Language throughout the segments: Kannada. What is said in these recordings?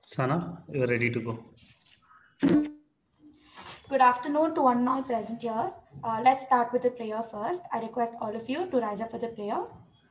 Sana, you're ready to go. Good afternoon to one and all present here. Uh, let's start with the prayer first. I request all of you to rise up for the prayer.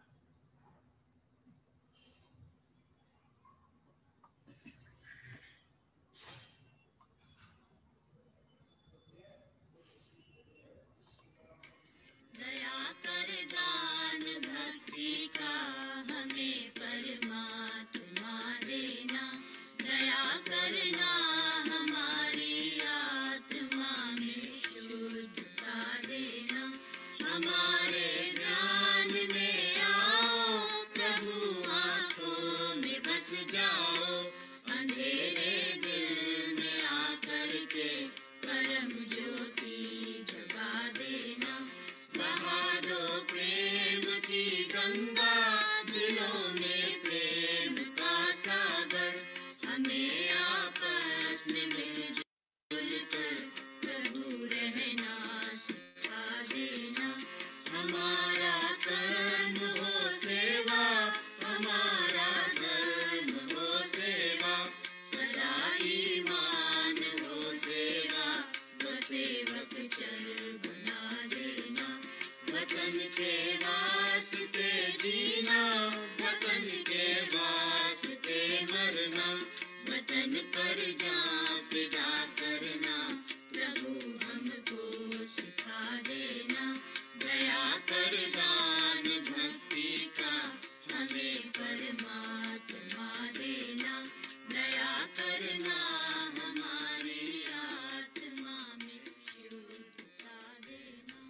दया कर दान भक्ति का हमें परमात्मा देना दया करना हमारी आत्मा में शुद्धता देना हमारे ध्यान में आओ प्रभु आंखों में बस जाओ अंधेरे दिल में आकर के परम ज्योति जगा देना बहा दो प्रेम की गंगा दिलों में प्रेम का सागर हमें आपस में मिलजुल कर प्रभु रहना सिखा देना हमारा कर्म हो सेवा हमारा धर्म हो सेवा सदा ईमान हो सेवा वो सेवक चर बना देना वतन के वास्ते जीना वतन के वास्ते मरना वतन पर जा फिदा करना प्रभु हमको सिखा देना दया कर दान भक्ति का हमें परमात्मा देना दया करना हमारी आत्मा में शुद्धता देना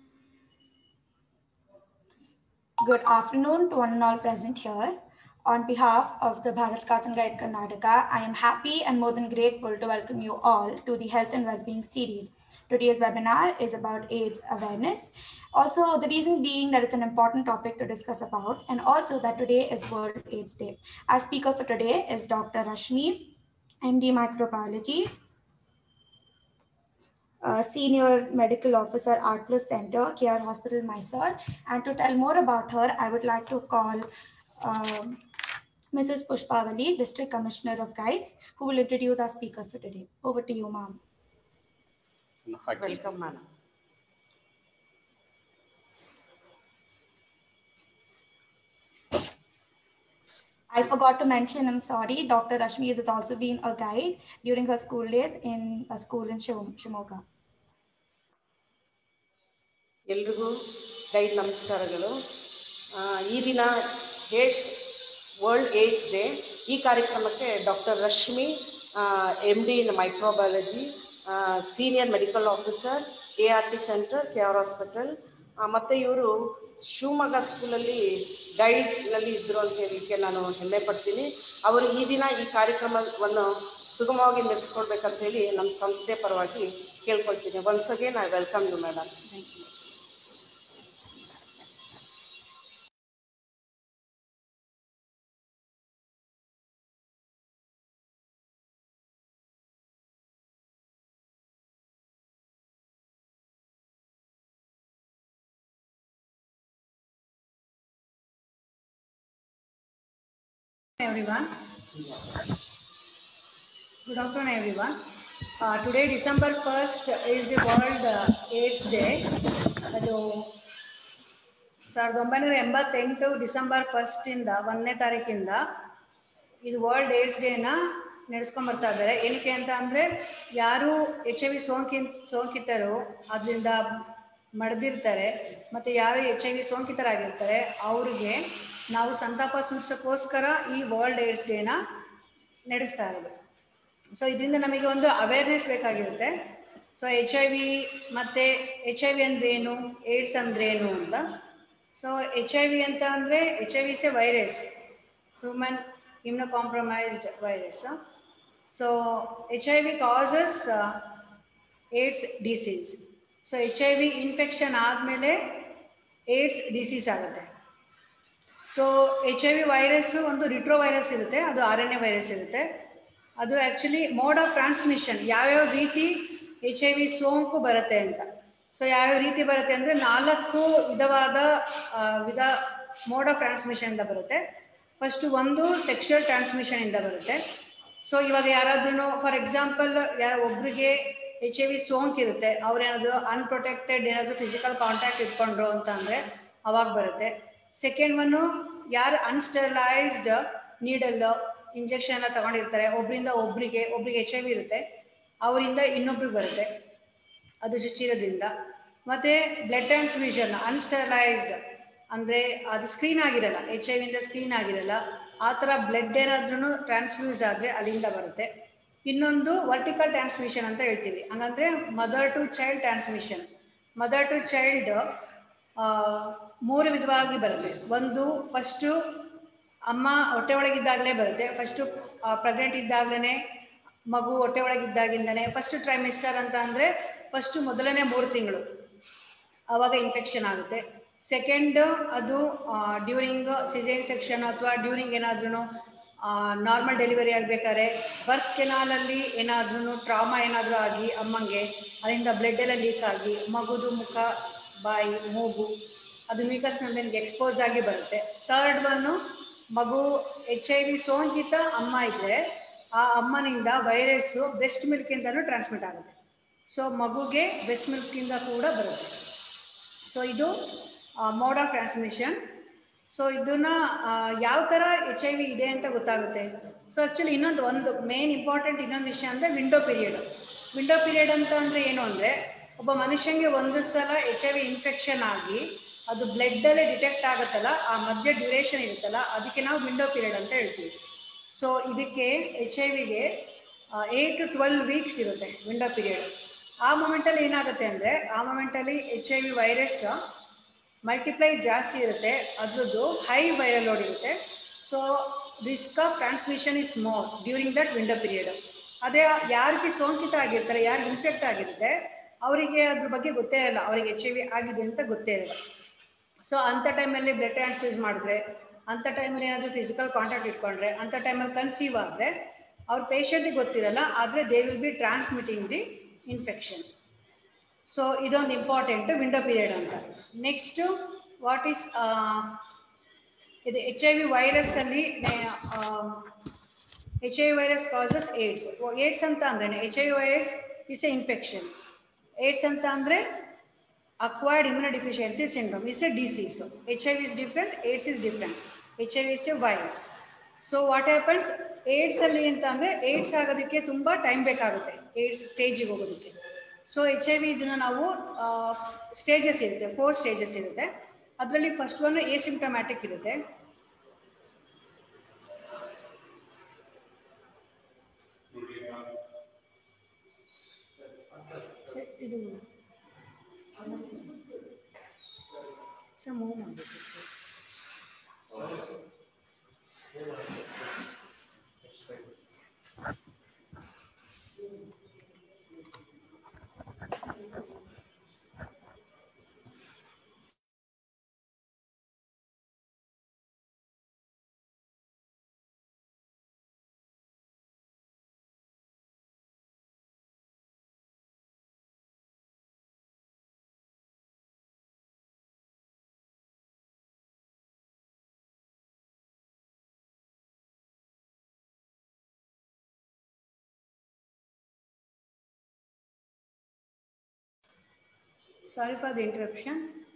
Good afternoon to one and all present here. On behalf of the Bharat Scouts and Guides Karnataka, I am happy and more than grateful to welcome you all to the Health and Wellbeing series. Today's webinar is about AIDS awareness. Also, the reason being that it's an important topic to discuss about, and also that today is World AIDS Day. Our speaker for today is Dr. Rashmi, MD Microbiology, uh, Senior Medical Officer, Art Plus Center, KR Hospital, Mysore. And to tell more about her, I would like to call um, Mrs. Pushpavali, District Commissioner of Guides, who will introduce our speaker for today. Over to you, ma'am. Welcome madam I forgot to mention, I'm sorry, Dr. Rashmi has also been a guide during her school days in a school in Shim- Shimoga. ಎಲ್ರಿಗೂ ಗೈಡ್ ನಮಸ್ಕಾರಗಳು ಆ, ಈ ದಿನ ಏಡ್ಸ್ ವರ್ಲ್ಡ್ ಏಡ್ಸ್ ಡೇ ಈ ಕಾರ್ಯಕ್ರಮಕ್ಕೆ doctor Rashmi M D in microbiology senior medical officer A R T centre K R hospital ಮತ್ತು ಇವರು ಶಿವಮೊಗ್ಗ ಸ್ಕೂಲಲ್ಲಿ ಗೈಡ್ನಲ್ಲಿ ಇದ್ದರು ಅಂತ ಹೇಳಲಿಕ್ಕೆ ನಾನು ಹೆಮ್ಮೆ ಪಡ್ತೀನಿ ಅವರು ಈ ದಿನ ಈ ಕಾರ್ಯಕ್ರಮವನ್ನು ಸುಗಮವಾಗಿ ನಡೆಸ್ಕೊಡ್ಬೇಕಂತ ಹೇಳಿ ನಮ್ಮ ಸಂಸ್ಥೆ ಪರವಾಗಿ ಕೇಳ್ಕೊಳ್ತೀನಿ once again I welcome you madam everyone. Good afternoon, everyone. Uh, today, December 1st, is the World uh, AIDS Day. ಅದು ಸಾವಿರದ ಒಂಬೈನೂರ ಎಂಬತ್ತೆಂಟು ಡಿಸೆಂಬರ್ ಫಸ್ಟಿಂದ ಒಂದನೇ ತಾರೀಕಿಂದ ಇದು ವರ್ಲ್ಡ್ ಏಡ್ಸ್ ಡೇನ ನಡೆಸ್ಕೊಂಬರ್ತಾ ಇದ್ದಾರೆ ಏನಕ್ಕೆ ಅಂತ ಅಂದರೆ ಯಾರು ಎಚ್ ಐ ವಿ ಸೋಂಕಿನ್ ಸೋಂಕಿತರು ಅದರಿಂದ ಮಡ್ದಿರ್ತಾರೆ ಮತ್ತು ಯಾರು ಎಚ್ ಐ ವಿ ಸೋಂಕಿತರಾಗಿರ್ತಾರೆ ಅವ್ರಿಗೆ ನಾವು ಸಂತಾಪ ಸೂಚಿಸೋಕ್ಕೋಸ್ಕರ ಈ ವರ್ಲ್ಡ್ ಏಡ್ಸ್ ಡೇನ ನಡೆಸ್ತಾ ಇರೋದು ಸೊ ಇದರಿಂದ ನಮಗೆ ಒಂದು ಅವೇರ್ನೆಸ್ ಬೇಕಾಗಿರುತ್ತೆ ಸೊ ಎಚ್ ಐ ವಿ ಮತ್ತು ಎಚ್ ಐ ವಿ ಅಂದ್ರೇನು ಏಡ್ಸ್ ಅಂದ್ರೇನು ಅಂತ ಸೊ ಎಚ್ ಐ ವಿ ಅಂತ ಅಂದರೆ H I V is a virus human immunocompromised virus so H I V causes AIDS disease so H I V infection ಆದಮೇಲೆ ಏಡ್ಸ್ ಡಿಸೀಸ್ ಆಗುತ್ತೆ so H I V virus ಒಂದು ರಿಟ್ರೋ ವೈರಸ್ ಇರುತ್ತೆ ಅದು ಆರ್ ಎನ್ ಎ ವೈರಸ್ ಇರುತ್ತೆ ಅದು ಆ್ಯಕ್ಚುಲಿ ಮೋಡ್ ಆಫ್ ಟ್ರಾನ್ಸ್ಮಿಷನ್ ಯಾವ್ಯಾವ ರೀತಿ ಎಚ್ ಐ ವಿ ಸೋಂಕು ಬರುತ್ತೆ ಅಂತ ಸೊ ಯಾವ್ಯಾವ ರೀತಿ ಬರುತ್ತೆ ಅಂದರೆ ನಾಲ್ಕು ವಿಧವಾದ ಆ, ವಿಧ ಮೋಡ್ ಆಫ್ ಟ್ರಾನ್ಸ್ಮಿಷನಿಂದ ಬರುತ್ತೆ ಫಸ್ಟು ಒಂದು ಸೆಕ್ಷುವಲ್ ಟ್ರಾನ್ಸ್ಮಿಷನಿಂದ ಬರುತ್ತೆ ಸೊ ಇವಾಗ ಯಾರಾದ್ರೂ ಫಾರ್ ಎಕ್ಸಾಂಪಲ್ ಯಾರ ಒಬ್ರಿಗೆ ಎಚ್ ಐ ವಿ ಸೋಂಕ್ ಇರುತ್ತೆ ಅವ್ರೇನಾದ್ರು ಅನ್ಪ್ರೊಟೆಕ್ಟೆಡ್ ಏನಾದರೂ ಫಿಸಿಕಲ್ ಕಾಂಟ್ಯಾಕ್ಟ್ ಇಟ್ಕೊಂಡ್ರು ಅಂತ ಅಂದರೆ ಅವಾಗ ಬರುತ್ತೆ ಸೆಕೆಂಡ್ ಒನ್ನು ಯಾರು ಅನ್ಸ್ಟೆರಲೈಸ್ಡ್ ನೀಡಲ್ ಇಂಜೆಕ್ಷನ್ ಎಲ್ಲ ತಗೊಂಡಿರ್ತಾರೆ ಒಬ್ಬರಿಂದ ಒಬ್ರಿಗೆ ಒಬ್ರಿಗೆ ಎಚ್ ಐ ವಿ ಇರುತ್ತೆ ಅವರಿಂದ ಇನ್ನೊಬ್ರಿಗೆ ಬರುತ್ತೆ ಅದು ಚುಚ್ಚಿರೋದ್ರಿಂದ ಮತ್ತು ಬ್ಲಡ್ ಟ್ರಾನ್ಸ್ಫ್ಯೂಷನ್ ಅನ್ಸ್ಟೆರಲೈಸ್ಡ್ ಅಂದರೆ ಅದು ಸ್ಕ್ರೀನ್ ಆಗಿರಲ್ಲ ಎಚ್ ಐ ವಿಯಿಂದ ಸ್ಕ್ರೀನ್ ಆಗಿರಲ್ಲ ಆ ಥರ ಬ್ಲಡ್ ಏನಾದ್ರೂ ಟ್ರಾನ್ಸ್ಫ್ಯೂಸ್ ಆದರೆ ಅಲ್ಲಿಂದ ಬರುತ್ತೆ ಇನ್ನೊಂದು ವರ್ಟಿಕಲ್ ಟ್ರಾನ್ಸ್ಮಿಷನ್ ಅಂತ ಹೇಳ್ತೀವಿ ಹಂಗಂದ್ರೆ mother to child transmission mother to child ಮೂರು ವಿಧವಾಗಿ ಬರುತ್ತೆ ಒಂದು ಫಸ್ಟು ಅಮ್ಮ ಹೊಟ್ಟೆ ಒಳಗಿದ್ದಾಗಲೇ ಬರುತ್ತೆ ಫಸ್ಟು ಪ್ರೆಗ್ನೆಂಟ್ ಇದ್ದಾಗಲೇ ಮಗು ಹೊಟ್ಟೆ ಒಳಗಿದ್ದಾಗಿಂದನೇ ಫಸ್ಟ್ ಟ್ರೈಮಿಸ್ಟರ್ ಅಂತ ಅಂದರೆ ಫಸ್ಟು ಮೊದಲನೇ ಮೂರು ತಿಂಗಳು ಆವಾಗ ಇನ್ಫೆಕ್ಷನ್ ಆಗುತ್ತೆ ಸೆಕೆಂಡ್ ಅದು ಡ್ಯೂರಿಂಗ್ ಸಿಸೇನ್ ಸೆಕ್ಷನ್ ಅಥವಾ ಡ್ಯೂರಿಂಗ್ ಏನಾದ್ರೂ ನಾರ್ಮಲ್ ಡೆಲಿವರಿ ಆಗಬೇಕಾದ್ರೆ ಬರ್ತ್ ಕೆನಾಲಲ್ಲಿ ಏನಾದ್ರೂ ಟ್ರಾಮಾ ಏನಾದರೂ ಆಗಿ ಅಮ್ಮಂಗೆ ಅದರಿಂದ ಬ್ಲಡ್ ಎಲ್ಲ ಲೀಕ್ ಆಗಿ ಮಗುದು ಮುಖ ಬಾಯಿ ಮೂಗು ಅದು ಮ್ಯೂಕಸ್ ಮೆಂಬ್ರೇನ್ಗೆ ಎಕ್ಸ್ಪೋಸ್ ಆಗಿ ಬರುತ್ತೆ ಥರ್ಡ್ ಒನ್ನು ಮಗು ಎಚ್ ಐ ವಿ ಸೋಂಕಿತ ಅಮ್ಮ ಇದ್ದರೆ ಆ ಅಮ್ಮನಿಂದ ವೈರಸ್ಸು ಬ್ರೆಸ್ಟ್ ಮಿಲ್ಕಿಂದನೂ ಟ್ರಾನ್ಸ್ಮಿಟ್ ಆಗುತ್ತೆ ಸೊ ಮಗುಗೆ ಬ್ರೆಸ್ಟ್ ಮಿಲ್ಕಿಂದ ಕೂಡ ಬರುತ್ತೆ ಸೊ ಇದು ಮೋಡ್ ಆಫ್ ಟ್ರಾನ್ಸ್ಮಿಷನ್ ಸೊ ಇದನ್ನ ಯಾವ ಥರ ಎಚ್ ಐ ವಿ ಇದೆ ಅಂತ ಗೊತ್ತಾಗುತ್ತೆ ಸೊ ಆ್ಯಕ್ಚುಲಿ ಇನ್ನೊಂದು ಒಂದು ಮೇನ್ ಇಂಪಾರ್ಟೆಂಟ್ ಇನ್ನೊಂದು ವಿಷಯ ಅಂದರೆ ವಿಂಡೋ ಪೀರಿಯಡ್ ವಿಂಡೋ ಪೀರಿಯಡ್ ಅಂತ ಅಂದರೆ ಏನು ಅಂದರೆ ಒಬ್ಬ ಮನುಷ್ಯನಿಗೆ ಒಂದು ಸಲ ಎಚ್ ಐ ವಿ ಇನ್ಫೆಕ್ಷನ್ ಆಗಿ ಅದು ಬ್ಲಡ್ಡಲ್ಲೇ ಡಿಟೆಕ್ಟ್ ಆಗುತ್ತಲ್ಲ ಆ ಮಧ್ಯ ಡ್ಯೂರೇಷನ್ ಇರುತ್ತಲ್ಲ ಅದಕ್ಕೆ ನಾವು ವಿಂಡೋ ಪೀರಿಯಡ್ ಅಂತ ಹೇಳ್ತೀವಿ ಸೊ ಇದಕ್ಕೆ ಎಚ್ ಐ ವಿಗೆ ಏಯ್ಟ್ ಟು ಟ್ವೆಲ್ ವೀಕ್ಸ್ ಇರುತ್ತೆ ವಿಂಡೋ ಪೀರಿಯಡ್ ಆ ಮೂಮೆಂಟಲ್ಲಿ ಏನಾಗುತ್ತೆ ಅಂದರೆ ಆ ಮೂಮೆಂಟಲ್ಲಿ H I V virus multiply ಜಾಸ್ತಿ ಇರುತ್ತೆ ಅದ್ರದ್ದು ಹೈ ವೈರಲ್ ಲೋಡ್ ಇರುತ್ತೆ so risk of transmission is more during that window period ಅದೇ ಯಾರಿಗೆ ಸೋಂಕಿತ ಆಗಿರ್ತಾರೆ ಯಾರಿಗೆ ಇನ್ಫೆಕ್ಟ್ ಆಗಿರುತ್ತೆ ಅವರಿಗೆ ಅದ್ರ ಬಗ್ಗೆ ಗೊತ್ತೇ ಇರಲ್ಲ ಅವರಿಗೆ ಎಚ್ ಐ ವಿ ಆಗಿದೆ ಅಂತ ಗೊತ್ತೇ ಇರಲ್ಲ ಸೊ ಅಂಥ ಟೈಮಲ್ಲಿ ಬ್ಲಡ್ ಟ್ರಾನ್ಸ್ಫ್ಯೂಸ್ ಮಾಡಿದ್ರೆ ಅಂಥ ಟೈಮಲ್ಲಿ ಏನಾದರೂ ಫಿಸಿಕಲ್ ಕಾಂಟ್ಯಾಕ್ಟ್ ಇಟ್ಕೊಂಡ್ರೆ ಅಂಥ ಟೈಮಲ್ಲಿ ಕನ್ಸೀವ್ ಆದರೆ ಅವ್ರ ಪೇಷಂಟಿಗೆ ಗೊತ್ತಿರಲ್ಲ ಆದರೆ they will be transmitting the infection so ಇದೊಂದು ಇಂಪಾರ್ಟೆಂಟ್ ವಿಂಡೋ ಪೀರಿಯಡ್ ಅಂತ ನೆಕ್ಸ್ಟು ವಾಟ್ ಈಸ್ ಇದು ಎಚ್ ಐ ವಿ ವೈರಸ್ಸಲ್ಲಿ H I V virus causes AIDS AIDS ಅಂತ ಅಂದ್ರೆ H I V virus is a infection AIDS ಅಂತ ಅಂದರೆ acquired immunodeficiency syndrome is a disease. So HIV is different, AIDS is different. HIV is a virus. So what happens AIDS ಅಲ್ಲಿ ಅಂತ ಅಂದರೆ ಏಡ್ಸ್ ಆಗೋದಕ್ಕೆ ತುಂಬ ಟೈಮ್ ಬೇಕಾಗುತ್ತೆ ಏಡ್ಸ್ ಸ್ಟೇಜಿಗೆ ಹೋಗೋದಕ್ಕೆ ಸೊ ಎಚ್ ಐ ವಿ ಇದನ್ನು ನಾವು ಸ್ಟೇಜಸ್ ಇರುತ್ತೆ ಫೋರ್ ಸ್ಟೇಜಸ್ ಇರುತ್ತೆ ಅದರಲ್ಲಿ ಫಸ್ಟ್ ಒನ್ ಎ ಸಿಂಪ್ಟಮ್ಯಾಟಿಕ್ ಇರುತ್ತೆ ಸರ್, ಇದು ಸರ್ ಮೂವ್ ಮಾಡಬೇಕು sorry for the interruption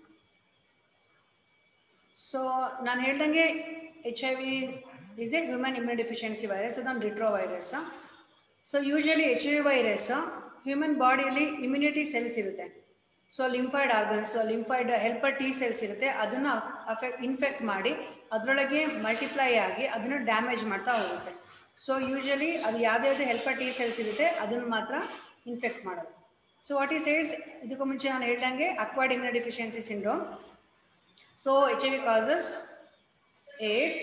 so ನಾನು ಹೇಳ್ದಂಗೆ H I V is a human immunodeficiency virus ಅದೊಂದು retro virus so usually H I V virus human ಬಾಡಿಯಲ್ಲಿ ಇಮ್ಯುನಿಟಿ ಸೆಲ್ಸ್ ಇರುತ್ತೆ so lymphoid organs lymphoid helper T cells ಇರುತ್ತೆ ಅದನ್ನು ಅಫೆಕ್ಟ್ ಇನ್ಫೆಕ್ಟ್ ಮಾಡಿ ಅದರೊಳಗೆ ಮಲ್ಟಿಪ್ಲೈ ಆಗಿ ಅದನ್ನು ಡ್ಯಾಮೇಜ್ ಮಾಡ್ತಾ ಹೋಗುತ್ತೆ ಸೊ ಯೂಶಲಿ ಅದು ಯಾವುದ್ಯಾವುದು ಹೆಲ್ಪರ್ ಟಿ ಸೆಲ್ಸ್ ಇರುತ್ತೆ ಅದನ್ನು ಮಾತ್ರ ಇನ್ಫೆಕ್ಟ್ ಮಾಡೋದು ಸೊ ವಾಟ್ ಈಸ್ ಏಡ್ಸ್ ಇದಕ್ಕೂ ಮುಂಚೆ ನಾನು ಹೇಳ್ದಂಗೆ acquired immunodeficiency syndrome so H I V causes AIDS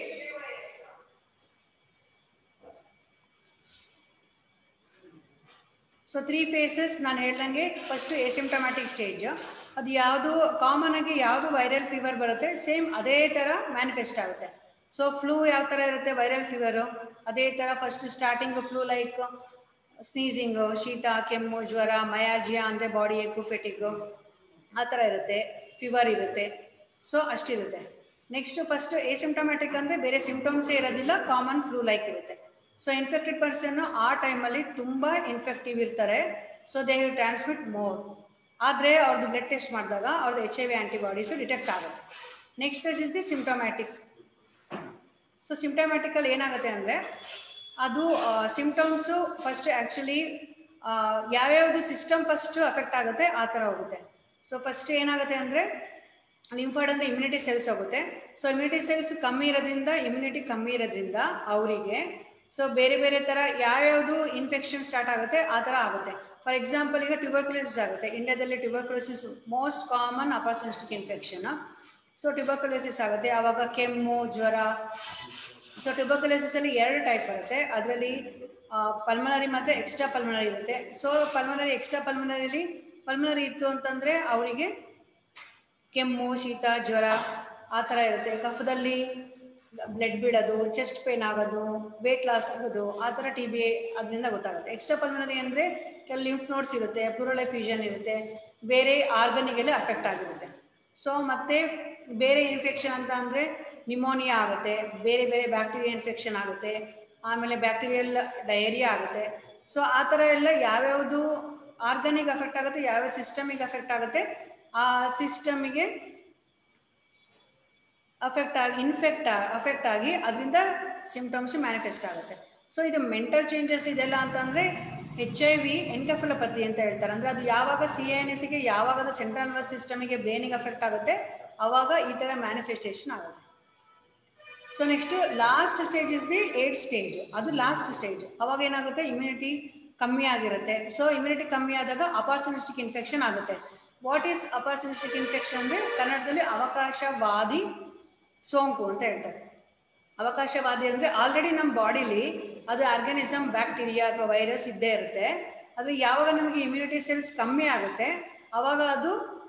so three phases ನಾನು ಹೇಳ್ದಂಗೆ ಫಸ್ಟು ಎಸಿಂಟಮ್ಯಾಟಿಕ್ ಸ್ಟೇಜ್ ಅದು ಯಾವುದು ಕಾಮನ್ ಆಗಿ ಯಾವುದು ವೈರಲ್ ಫೀವರ್ ಬರುತ್ತೆ ಸೇಮ್ ಅದೇ ಥರ ಮ್ಯಾನಿಫೆಸ್ಟ್ ಆಗುತ್ತೆ ಸೊ ಫ್ಲೂ ಯಾವ ಥರ ಇರುತ್ತೆ ವೈರಲ್ ಫೀವರು ಅದೇ ಥರ first starting flu like sneezing ಶೀತ ಕೆಮ್ಮು ಜ್ವರ ಮಯಾಜಿಯಾ ಅಂದರೆ ಬಾಡಿ ಏಕು ಫೆಟಿಗು ಆ ಥರ ಇರುತ್ತೆ ಫೀವರ್ ಇರುತ್ತೆ ಸೊ ಅಷ್ಟಿರುತ್ತೆ ನೆಕ್ಸ್ಟ್ ಫಸ್ಟ್ ಎಸಿಂಟಮ್ಯಾಟಿಕ್ ಅಂದರೆ ಬೇರೆ ಸಿಂಪ್ಟಮ್ಸೇ ಇರೋದಿಲ್ಲ ಕಾಮನ್ ಫ್ಲೂ ಲೈಕ್ ಇರುತ್ತೆ ಸೊ ಇನ್ಫೆಕ್ಟೆಡ್ ಪರ್ಸನ್ ಆ ಟೈಮಲ್ಲಿ ತುಂಬ ಇನ್ಫೆಕ್ಟಿವ್ ಇರ್ತಾರೆ ಸೊ ದೇ ಟ್ರಾನ್ಸ್ಮಿಟ್ ಮೋರ್ ಆದರೆ ಅವ್ರದ್ದು ಬ್ಲಡ್ ಟೆಸ್ಟ್ ಮಾಡಿದಾಗ ಅವ್ರದ್ದು H I V antibodies detect ಆಗುತ್ತೆ next phase is the symptomatic so ಸಿಂಪ್ಟಮ್ಯಾಟಿಕಲ್ಲಿ ಏನಾಗುತ್ತೆ ಅಂದರೆ ಅದು ಸಿಂಪ್ಟಮ್ಸು ಫಸ್ಟ್ ಆ್ಯಕ್ಚುಲಿ ಯಾವ್ಯಾವುದು ಸಿಸ್ಟಮ್ ಫಸ್ಟ್ ಅಫೆಕ್ಟ್ ಆಗುತ್ತೆ ಆ ಥರ ಹೋಗುತ್ತೆ ಸೊ ಫಸ್ಟ್ ಏನಾಗುತ್ತೆ ಅಂದರೆ ಲಿಂಫಾಯ್ಡ್ ಅಂದರೆ ಇಮ್ಯುನಿಟಿ ಸೆಲ್ಸ್ ಹೋಗುತ್ತೆ ಸೊ ಇಮ್ಯುನಿಟಿ ಸೆಲ್ಸ್ ಕಮ್ಮಿ ಇರೋದ್ರಿಂದ ಇಮ್ಯುನಿಟಿ ಕಮ್ಮಿ ಇರೋದ್ರಿಂದ ಅವರಿಗೆ ಸೊ ಬೇರೆ ಬೇರೆ ಥರ ಯಾವ್ಯಾವುದು ಇನ್ಫೆಕ್ಷನ್ ಸ್ಟಾರ್ಟ್ ಆಗುತ್ತೆ ಆ ಥರ ಆಗುತ್ತೆ ಫಾರ್ ಎಕ್ಸಾಂಪಲ್ ಈಗ ಟ್ಯೂಬರ್ಕ್ಯುಲೋಸಿಸ್ ಆಗುತ್ತೆ ಇಂಡಿಯಾದಲ್ಲಿ tuberculosis most common opportunistic infection so tuberculosis ಆಗುತ್ತೆ ಆವಾಗ ಕೆಮ್ಮು ಜ್ವರ ಸೊ ಟ್ಯೂಬರ್ಕ್ಯುಲೋಸಿಸ್ ಅಲ್ಲಿ ಎರಡು ಟೈಪ್ ಬರುತ್ತೆ ಅದರಲ್ಲಿ ಪಲ್ಮನರಿ ಮತ್ತು ಎಕ್ಸ್ಟ್ರಾ ಪಲ್ಮನರಿ ಇರುತ್ತೆ ಸೊ ಪಲ್ಮನರಿ ಎಕ್ಸ್ಟ್ರಾ ಪಲ್ಮನರಿಲಿ ಪಲ್ಮನರಿ ಇತ್ತು ಅಂತಂದರೆ ಅವರಿಗೆ ಕೆಮ್ಮು ಶೀತ ಜ್ವರ ಆ ಥರ ಇರುತ್ತೆ ಕಫದಲ್ಲಿ ಬ್ಲಡ್ ಬಿಡೋದು ಚೆಸ್ಟ್ ಪೇನ್ ಆಗೋದು ವೇಟ್ ಲಾಸ್ ಆಗೋದು ಆ ಥರ ಟಿ ಬಿ ಅದರಿಂದ ಗೊತ್ತಾಗುತ್ತೆ ಎಕ್ಸ್ಟ್ರಾ ಪಲ್ಮನರಿ ಅಂದರೆ ಕೆಲವು ಲಿಂಫ್ ನೋಟ್ಸ್ ಇರುತ್ತೆ ಪ್ಯೂರಲೈ ಫ್ಯೂಷನ್ ಇರುತ್ತೆ ಬೇರೆ ಆರ್ಗನಿಗೆಲ್ಲ ಅಫೆಕ್ಟ್ ಆಗಿರುತ್ತೆ ಸೊ ಮತ್ತೆ ಬೇರೆ ಇನ್ಫೆಕ್ಷನ್ ಅಂತ ಅಂದರೆ ನಿಮೋನಿಯಾ ಆಗುತ್ತೆ ಬೇರೆ ಬೇರೆ ಬ್ಯಾಕ್ಟೀರಿಯಾ ಇನ್ಫೆಕ್ಷನ್ ಆಗುತ್ತೆ ಆಮೇಲೆ ಬ್ಯಾಕ್ಟೀರಿಯಲ್ ಡಯರಿಯಾ ಆಗುತ್ತೆ ಸೊ ಆ ಥರ ಎಲ್ಲ ಯಾವ್ಯಾವುದು ಆರ್ಗನಿಗೆ ಅಫೆಕ್ಟ್ ಆಗುತ್ತೆ ಯಾವ್ಯಾವ ಸಿಸ್ಟಮಿಗೆ ಅಫೆಕ್ಟ್ ಆಗುತ್ತೆ ಆ ಸಿಸ್ಟಮಿಗೆ ಅಫೆಕ್ಟ್ ಆಗಿ ಇನ್ಫೆಕ್ಟ್ ಅಫೆಕ್ಟ್ ಆಗಿ ಅದರಿಂದ ಸಿಂಪ್ಟಮ್ಸ್ ಮ್ಯಾನಿಫೆಸ್ಟ್ ಆಗುತ್ತೆ ಸೊ ಇದು ಮೆಂಟಲ್ ಚೇಂಜಸ್ ಇದೆಲ್ಲ ಅಂತಂದರೆ ಎಚ್ ಐ ವಿ ಎನ್ಕೆಫಲಪತಿ ಅಂತ ಹೇಳ್ತಾರೆ ಅಂದರೆ ಅದು ಯಾವಾಗ ಸಿ ಎನ್ ಎಸ್ಗೆ ಯಾವಾಗ ಅದು ಸೆಂಟ್ರಲ್ ನರ್ವಸ್ ಸಿಸ್ಟಮಿಗೆ ಬ್ರೈನಿಗೆ ಅಫೆಕ್ಟ್ ಆಗುತ್ತೆ ಆವಾಗ ಈ ಥರ ಮ್ಯಾನಿಫೆಸ್ಟೇಷನ್ ಆಗುತ್ತೆ so next last stage is the AIDS stage ಅದು ಲಾಸ್ಟ್ ಸ್ಟೇಜ್ ಅವಾಗ ಏನಾಗುತ್ತೆ ಇಮ್ಯುನಿಟಿ ಕಮ್ಮಿ ಆಗಿರುತ್ತೆ ಸೊ ಇಮ್ಯುನಿಟಿ ಕಮ್ಮಿ ಆದಾಗ ಅಪಾರ್ಚುನಿಸ್ಟಿಕ್ ಇನ್ಫೆಕ್ಷನ್ ಆಗುತ್ತೆ ವಾಟ್ ಈಸ್ ಅಪಾರ್ಚುನಿಸ್ಟಿಕ್ ಇನ್ಫೆಕ್ಷನ್ ಅಂದರೆ ಕನ್ನಡದಲ್ಲಿ ಅವಕಾಶವಾದಿ ಸೋಂಕು ಅಂತ ಹೇಳ್ತಾರೆ ಅವಕಾಶವಾದಿ ಅಂದರೆ ಆಲ್ರೆಡಿ ನಮ್ಮ ಬಾಡಿಲಿ ಅದು ಆರ್ಗ್ಯಾನಿಸಮ್ ಬ್ಯಾಕ್ಟೀರಿಯಾ ಅಥವಾ ವೈರಸ್ ಇದ್ದೇ ಇರುತ್ತೆ ಆದರೆ ಯಾವಾಗ ನಮಗೆ ಇಮ್ಯುನಿಟಿ ಸೆಲ್ಸ್ ಕಮ್ಮಿ ಆಗುತ್ತೆ ಆವಾಗ ಅದು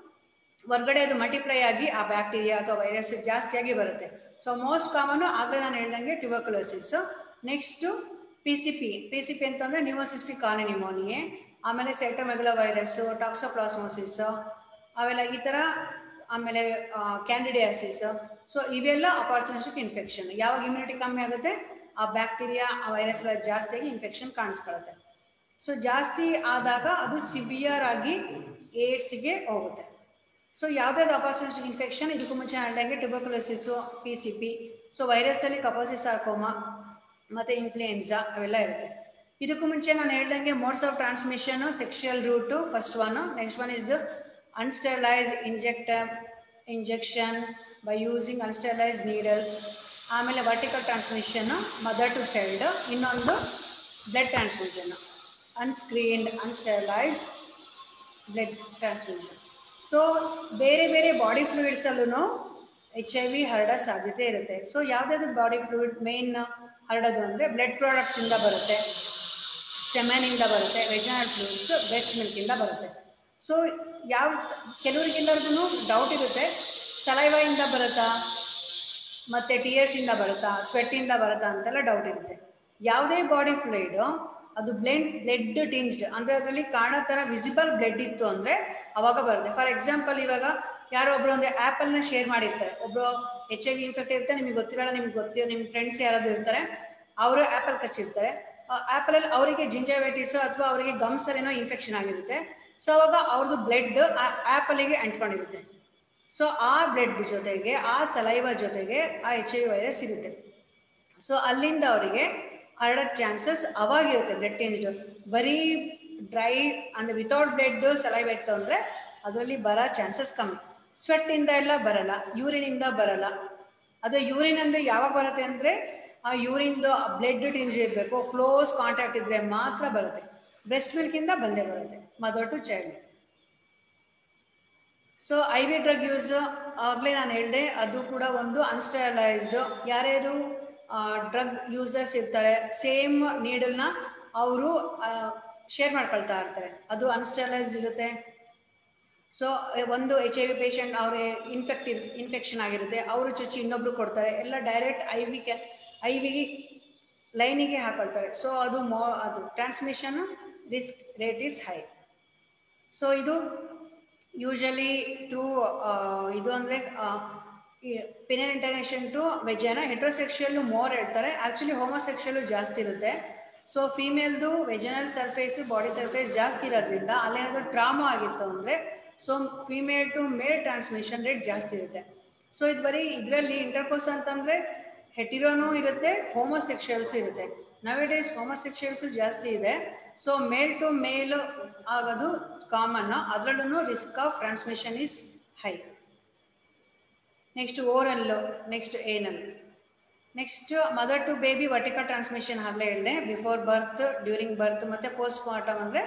ಹೊರ್ಗಡೆ ಅದು ಮಲ್ಟಿಪ್ಲೈ ಆಗಿ ಆ ಬ್ಯಾಕ್ಟೀರಿಯಾ ಅಥವಾ ವೈರಸ್ ಜಾಸ್ತಿಯಾಗಿ ಬರುತ್ತೆ ಸೊ ಮೋಸ್ಟ್ ಕಾಮನು ಆಗಲೇ ನಾನು ಹೇಳ್ದಂಗೆ tuberculosis next P C P P C P ಅಂತಂದರೆ ನ್ಯೂಮೋಸಿಸ್ಟಿಕ್ ಕಾನಿನಿಮೋನಿಯೆ ಆಮೇಲೆ ಸೆಟಮೆಗಲ ವೈರಸ್ಸು ಟಾಕ್ಸೋಪ್ಲಾಸ್ಮೋಸಿಸ್ ಅವೆಲ್ಲ ಈ ಥರ ಆಮೇಲೆ ಕ್ಯಾಂಡಿಡಿಯಾಸಿಸ್ ಸೊ ಇವೆಲ್ಲ ಅಪಾರ್ಚುನಿಸ್ಟಿಕ್ ಇನ್ಫೆಕ್ಷನ್ ಯಾವಾಗ ಇಮ್ಯುನಿಟಿ ಕಮ್ಮಿ ಆಗುತ್ತೆ ಆ ಬ್ಯಾಕ್ಟೀರಿಯಾ ಆ ವೈರಸ್ ಎಲ್ಲ ಜಾಸ್ತಿಯಾಗಿ ಇನ್ಫೆಕ್ಷನ್ ಕಾಣಿಸ್ಕೊಳ್ಳುತ್ತೆ ಸೊ ಜಾಸ್ತಿ ಆದಾಗ ಅದು ಸಿವಿಯರ್ ಆಗಿ ಏಡ್ಸ್ಗೆ ಹೋಗುತ್ತೆ ಸೊ ಯಾವುದಾದ್ರು ಅಪಾರ್ಚುನಿಸ್ಟಿಕ್ ಇನ್ಫೆಕ್ಷನ್ ಇದಕ್ಕೂ ಮುಂಚೆ ಹೇಳ್ದಂಗೆ tuberculosis P C P so ವೈರಸ್ಸಲ್ಲಿ ಕಪೋಸಿಸಾರ್ಕೋಮಾ ಮತ್ತು ಇನ್ಫ್ಲೂಯೆನ್ಸಾ ಅವೆಲ್ಲ ಇರುತ್ತೆ ಇದಕ್ಕೂ ಮುಂಚೆ ನಾನು ಹೇಳ್ದಂಗೆ modes of transmission sexual route first one next one is the unsterilised inject injection by using unsterilised needles ಆಮೇಲೆ vertical transmission mother to child ಇನ್ನೊಂದು blood transfusion unscreened unsterilised blood transfusion so ಬೇರೆ ಬೇರೆ ಬಾಡಿ ಫ್ಲೂಯಿಡ್ಸಲ್ಲೂ ಎಚ್ ಐ ವಿ ಹರಡೋ ಸಾಧ್ಯತೆ ಇರುತ್ತೆ ಸೊ ಯಾವುದಾದ್ರು ಬಾಡಿ ಫ್ಲೂಯಿಡ್ ಮೇನ್ ಹರಡೋದು ಅಂದರೆ ಬ್ಲಡ್ ಪ್ರಾಡಕ್ಟ್ಸಿಂದ ಬರುತ್ತೆ ಸೆಮೆನಿಂದ ಬರುತ್ತೆ ವೆಜನಲ್ ಫ್ಲೂಯಿಡ್ಸ್ ಬೆಸ್ಟ್ ಮಿಲ್ಕಿಂದ ಬರುತ್ತೆ ಸೊ ಯಾವ ಕೆಲವರಿಗೆಲ್ಲರಿಗೂ ಡೌಟ್ ಇರುತ್ತೆ ಸಲೈವಾಯಿಂದ ಬರುತ್ತಾ ಮತ್ತು ಟಿಯರ್ಸಿಂದ ಬರುತ್ತಾ ಸ್ವೆಟ್ಟಿಂದ ಬರುತ್ತಾ ಅಂತೆಲ್ಲ ಡೌಟ್ ಇರುತ್ತೆ ಯಾವುದೇ ಬಾಡಿ ಫ್ಲೂಯಿಡು ಅದು ಬ್ಲೆಂಡ್ ಬ್ಲಡ್ ಟಿಂಜ್ಡ್ ಅಂದರೆ ಅದರಲ್ಲಿ ಕಾಣೋ ಥರ ವಿಸಿಬಲ್ ಬ್ಲಡ್ ಇತ್ತು ಅಂದರೆ ಅವಾಗ ಬರುತ್ತೆ ಫಾರ್ ಎಕ್ಸಾಂಪಲ್ ಇವಾಗ ಯಾರೋ ಒಬ್ರು ಒಂದು ಆ್ಯಪಲ್ನ ಶೇರ್ ಮಾಡಿರ್ತಾರೆ ಒಬ್ಬರು ಎಚ್ ಐ ವಿ ಇನ್ಫೆಕ್ಟ್ ಇರ್ತಾರೆ ನಿಮಗೆ ಗೊತ್ತಿರಲ್ಲ ನಿಮ್ಗೆ ಗೊತ್ತಿರೋ ನಿಮ್ಮ ಫ್ರೆಂಡ್ಸ್ ಯಾರಾದ್ರು ಇರ್ತಾರೆ ಅವರು ಆ್ಯಪಲ್ ಕಚ್ಚಿರ್ತಾರೆ ಆ್ಯಪಲಲ್ಲಿ ಅವರಿಗೆ ಜಿಂಜಾವೈಟಿಸು ಅಥವಾ ಅವರಿಗೆ ಗಮ್ಸಲ್ಲೇನೋ ಇನ್ಫೆಕ್ಷನ್ ಆಗಿರುತ್ತೆ ಸೊ ಅವಾಗ ಅವ್ರದ್ದು ಬ್ಲಡ್ ಆ ಆ್ಯಪಲಿಗೆ ಅಂಟ್ಕೊಂಡಿರುತ್ತೆ ಸೊ ಆ ಬ್ಲಡ್ ಜೊತೆಗೆ ಆ ಸಲೈವ ಜೊತೆಗೆ ಆ ಎಚ್ ಐ ವಿ ವೈರಸ್ ಇರುತ್ತೆ ಸೊ ಅಲ್ಲಿಂದ ಅವರಿಗೆ ಹರಡೋ ಚಾನ್ಸಸ್ ಅವಾಗಿರುತ್ತೆ ಬ್ಲಡ್ ಟೇಂಜ್ಡ್ ಬರೀ ಡ್ರೈ ಅಂದರೆ ವಿತೌಟ್ ಬ್ಲಡ್ ಸಲೈವ ಇತ್ತು ಅಂದರೆ ಅದರಲ್ಲಿ ಬರೋ ಚಾನ್ಸಸ್ ಕಮ್ಮಿ ಸ್ವೆಟ್ಟಿಂದ ಎಲ್ಲ ಬರಲ್ಲ ಯೂರಿನಿಂದ ಬರಲ್ಲ ಅದು ಯೂರಿನ್ ಅಂದರೆ ಯಾವಾಗ ಬರುತ್ತೆ ಅಂದರೆ ಆ ಯೂರಿನ್ದು ಬ್ಲಡ್ ಟಿಂಜ್ ಇರಬೇಕು ಕ್ಲೋಸ್ ಕಾಂಟ್ಯಾಕ್ಟ್ ಇದ್ದರೆ ಮಾತ್ರ ಬರುತ್ತೆ ಬ್ರೆಸ್ಟ್ ಮಿಲ್ಕಿಂದ ಬಂದೇ ಬರುತ್ತೆ mother to child so I V drug use ಆಗಲೇ ನಾನು ಹೇಳಿದೆ ಅದು ಕೂಡ ಒಂದು ಅನ್ಸ್ಟರಲೈಸ್ಡು ಯಾರ್ಯಾರು ಡ್ರಗ್ ಯೂಸರ್ಸ್ ಇರ್ತಾರೆ ಸೇಮ್ ನೀಡಲ್ನ ಅವರು ಶೇರ್ ಮಾಡ್ಕೊಳ್ತಾ ಇರ್ತಾರೆ ಅದು ಅನ್ಸ್ಟರಲೈಸ್ಡ್ ಇರುತ್ತೆ ಸೊ ಒಂದು ಎಚ್ ಐ ವಿ ಪೇಷಂಟ್ ಅವ್ರಿಗೆ ಇನ್ಫೆಕ್ಟ್ ಇರ್ ಇನ್ಫೆಕ್ಷನ್ ಆಗಿರುತ್ತೆ ಅವರು ಚುಚ್ಚಿ ಇನ್ನೊಬ್ರು ಕೊಡ್ತಾರೆ ಎಲ್ಲ direct I V K I ವಿಗೆ ಲೈನಿಗೆ ಹಾಕೊಳ್ತಾರೆ ಸೊ ಅದು ಮೋ ಅದು transmission risk rate is high so ಇದು ಯೂಶಲಿ ಥ್ರೂ ಇದು ಅಂದರೆ penile penetration to vagina heterosexual more ಹೇಳ್ತಾರೆ ಆ್ಯಕ್ಚುಲಿ ಹೋಮೋಸೆಕ್ಷುಯಲ್ ಜಾಸ್ತಿ ಇರುತ್ತೆ ಸೊ ಫೀಮೇಲ್ದು ವೆಜನಲ್ ಸರ್ಫೇಸು ಬಾಡಿ ಸರ್ಫೇಸ್ ಜಾಸ್ತಿ ಇರೋದ್ರಿಂದ ಅಲ್ಲೇನಾದರೂ ಟ್ರಾಮಾ ಆಗಿತ್ತು ಅಂದರೆ so female to male transmission rate ಜಾಸ್ತಿ ಇರುತ್ತೆ ಸೊ ಇದು ಬರೀ ಇದರಲ್ಲಿ ಇಂಟರ್ಕೋರ್ಸ್ ಅಂತಂದರೆ ಹೆಟಿರೋನೂ ಇರುತ್ತೆ ಹೋಮೋಸೆಕ್ಷುಯಲ್ಸು ಇರುತ್ತೆ ನವೇಡೇಸ್ ಹೋಮೋಸೆಕ್ಷುಯಲ್ಸು ಜಾಸ್ತಿ ಇದೆ ಸೊ ಮೇಲ್ ಟು ಮೇಲ್ ಆಗೋದು ಕಾಮನ್ನು ಅದರಲ್ಲೂ risk of transmission is high next oral next anal next mother to baby vertical transmission ಆಗಲೇ ಹೇಳಿದೆ ಬಿಫೋರ್ ಬರ್ತ್ ಡ್ಯೂರಿಂಗ್ ಬರ್ತ್ ಮತ್ತು ಪೋಸ್ಟ್ ಮಾರ್ಟಮ್ ಅಂದರೆ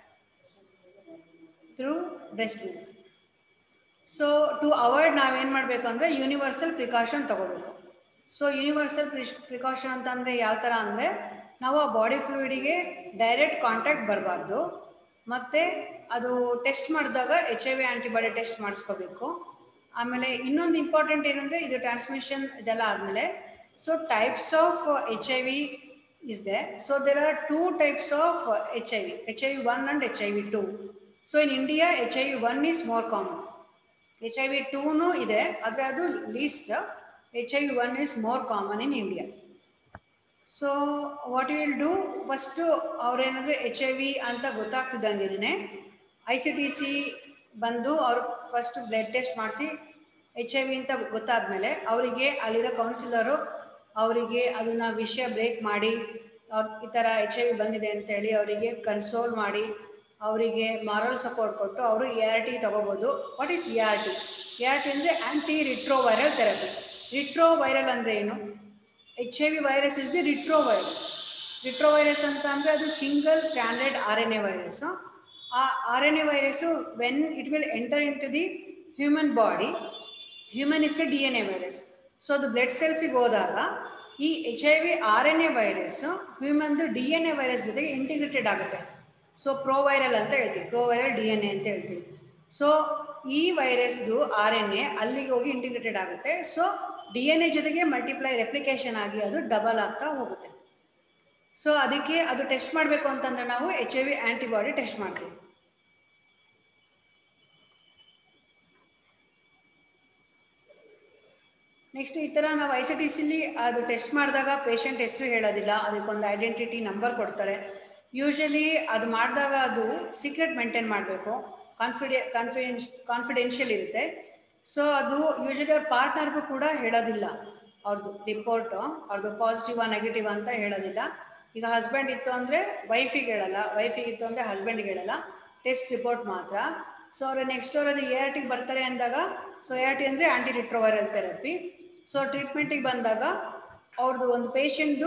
through breast milk so to avoid ನಾವೇನು ಮಾಡಬೇಕು ಅಂದರೆ ಯೂನಿವರ್ಸಲ್ ಪ್ರಿಕಾಷನ್ ತಗೋಬೇಕು ಸೊ ಯೂನಿವರ್ಸಲ್ ಪ್ರಿ ಪ್ರಿಕಾಷನ್ ಅಂತಂದರೆ ಯಾವ ಥರ ಅಂದರೆ ನಾವು ಆ ಬಾಡಿ ಫ್ಲೂಯಿಡಿಗೆ ಡೈರೆಕ್ಟ್ ಕಾಂಟ್ಯಾಕ್ಟ್ ಬರಬಾರ್ದು ಮತ್ತು ಅದು ಟೆಸ್ಟ್ ಮಾಡಿದಾಗ H I V antibody test ಮಾಡಿಸ್ಕೋಬೇಕು ಆಮೇಲೆ ಇನ್ನೊಂದು ಇಂಪಾರ್ಟೆಂಟ್ ಏನಂದರೆ ಇದು ಟ್ರಾನ್ಸ್ಮಿಷನ್ ಇದೆಲ್ಲ ಆದಮೇಲೆ so types of H I V is the so there are two types of H I V H I V one and H I V two so in India H I V one is more common H I V ಟೂನು ಇದೆ ಆದರೆ ಅದು least H I V one is more common in India so what will do first ಅವ್ರೇನಾದರೂ ಎಚ್ ಐ ವಿ ಅಂತ ಗೊತ್ತಾಗ್ತಿದ್ದಂಗೆ ಐ ಸಿ ಟಿ ಸಿ ಬಂದು ಅವ್ರು ಫಸ್ಟ್ ಬ್ಲಡ್ ಟೆಸ್ಟ್ ಮಾಡಿಸಿ ಎಚ್ ಐ ವಿ ಅಂತ ಗೊತ್ತಾದ್ಮೇಲೆ ಅವರಿಗೆ ಅಲ್ಲಿರೋ ಕೌನ್ಸಿಲರು ಅವರಿಗೆ ಅದನ್ನು ವಿಷಯ ಬ್ರೇಕ್ ಮಾಡಿ ಅವ್ರು ಈ ಥರ ಎಚ್ ಐ ವಿ ಬಂದಿದೆ ಅಂತೇಳಿ ಅವರಿಗೆ ಕನ್ಸೋಲ್ ಮಾಡಿ ಅವರಿಗೆ ಮಾರಲ್ ಸಪೋರ್ಟ್ ಕೊಟ್ಟು ಅವರು ಎ ಆರ್ ಟಿ ತೊಗೋಬೋದು what is A R T A R T ಅಂದರೆ ಆ್ಯಂಟಿ ರಿಟ್ರೋವೈರಲ್ ಥೆರಪಿ ರಿಟ್ರೋವೈರಲ್ ಅಂದರೆ ಏನು H I V virus is the retrovirus retrovirus ಅಂತ ಅಂದರೆ ಅದು single standard R N A virus ಆ R N A virus when it will enter into the human body human is a D N A virus so ಅದು ಬ್ಲಡ್ ಸೆಲ್ಸಿಗೆ ಹೋದಾಗ ಈ H I we are N A virus ಹ್ಯೂಮನ್ದು ಡಿ ಎನ್ ಎ ವೈರಸ್ ಜೊತೆಗೆ ಇಂಟಿಗ್ರೇಟೆಡ್ ಆಗುತ್ತೆ ಸೊ ಪ್ರೋವೈರಲ್ ಅಂತ ಹೇಳ್ತೀವಿ ಪ್ರೋವೈರಲ್ ಡಿ ಎನ್ ಎ ಅಂತ ಹೇಳ್ತೀವಿ ಸೊ ಈ ವೈರಸ್ದು ಆರ್ ಎನ್ ಎ ಅಲ್ಲಿಗೆ ಹೋಗಿ ಇಂಟಿಗ್ರೇಟೆಡ್ ಆಗುತ್ತೆ ಸೊ ಡಿ ಎನ್ ಎ ಜೊತೆಗೆ ಮಲ್ಟಿಪ್ಲೈ ರೆಪ್ಲಿಕೇಶನ್ ಆಗಿ ಅದು ಡಬಲ್ ಆಗ್ತಾ ಹೋಗುತ್ತೆ ಸೊ ಅದಕ್ಕೆ ಅದು ಟೆಸ್ಟ್ ಮಾಡಬೇಕು ಅಂತಂದ್ರೆ ನಾವು H I V antibody test ಮಾಡ್ತೀವಿ ನೆಕ್ಸ್ಟ್ ಈ ಥರ ನಾವು ಐ ಸಿ ಟಿ ಸಿಲಿ ಅದು ಟೆಸ್ಟ್ ಮಾಡಿದಾಗ ಪೇಷಂಟ್ ಹೆಸರು ಹೇಳೋದಿಲ್ಲ ಅದಕ್ಕೊಂದು ಐಡೆಂಟಿಟಿ ನಂಬರ್ ಕೊಡ್ತಾರೆ ಯೂಶಲಿ ಅದು ಮಾಡಿದಾಗ ಅದು ಸೀಕ್ರೆಟ್ ಮೇಂಟೈನ್ ಮಾಡಬೇಕು ಕಾನ್ಫಿಡೆ ಕಾನ್ಫಿಡೆನ್ಶ್ ಕಾನ್ಫಿಡೆನ್ಷಿಯಲ್ ಇರುತ್ತೆ ಸೊ ಅದು ಯೂಶಲಿ ಅವ್ರ ಪಾರ್ಟ್ನರ್ಗೂ ಕೂಡ ಹೇಳೋದಿಲ್ಲ ಅವ್ರದ್ದು ರಿಪೋರ್ಟು ಅವ್ರದ್ದು ಪಾಸಿಟಿವ್ ನೆಗೆಟಿವ್ ಅಂತ ಹೇಳೋದಿಲ್ಲ ಈಗ ಹಸ್ಬೆಂಡ್ ಇತ್ತು ಅಂದರೆ ವೈಫಿಗೆ ಹೇಳಲ್ಲ ವೈಫಿಗೆ ಇತ್ತು ಅಂದರೆ ಹಸ್ಬೆಂಡ್ಗೆ ಹೇಳಲ್ಲ ಟೆಸ್ಟ್ ರಿಪೋರ್ಟ್ ಮಾತ್ರ ಸೊ ಅವರು ನೆಕ್ಸ್ಟ್ ಅವ್ರದ್ದು ಎ ಆರ್ ಟಿಗೆ ಬರ್ತಾರೆ ಅಂದಾಗ ಸೊ ಎ ಆರ್ ಟಿ ಅಂದರೆ ಆ್ಯಂಟಿ ರಿಟ್ರೋವೈರಲ್ ಥೆರಪಿ ಸೊ ಟ್ರೀಟ್ಮೆಂಟಿಗೆ ಬಂದಾಗ ಅವ್ರದ್ದು ಒಂದು ಪೇಷಂಟ್ದು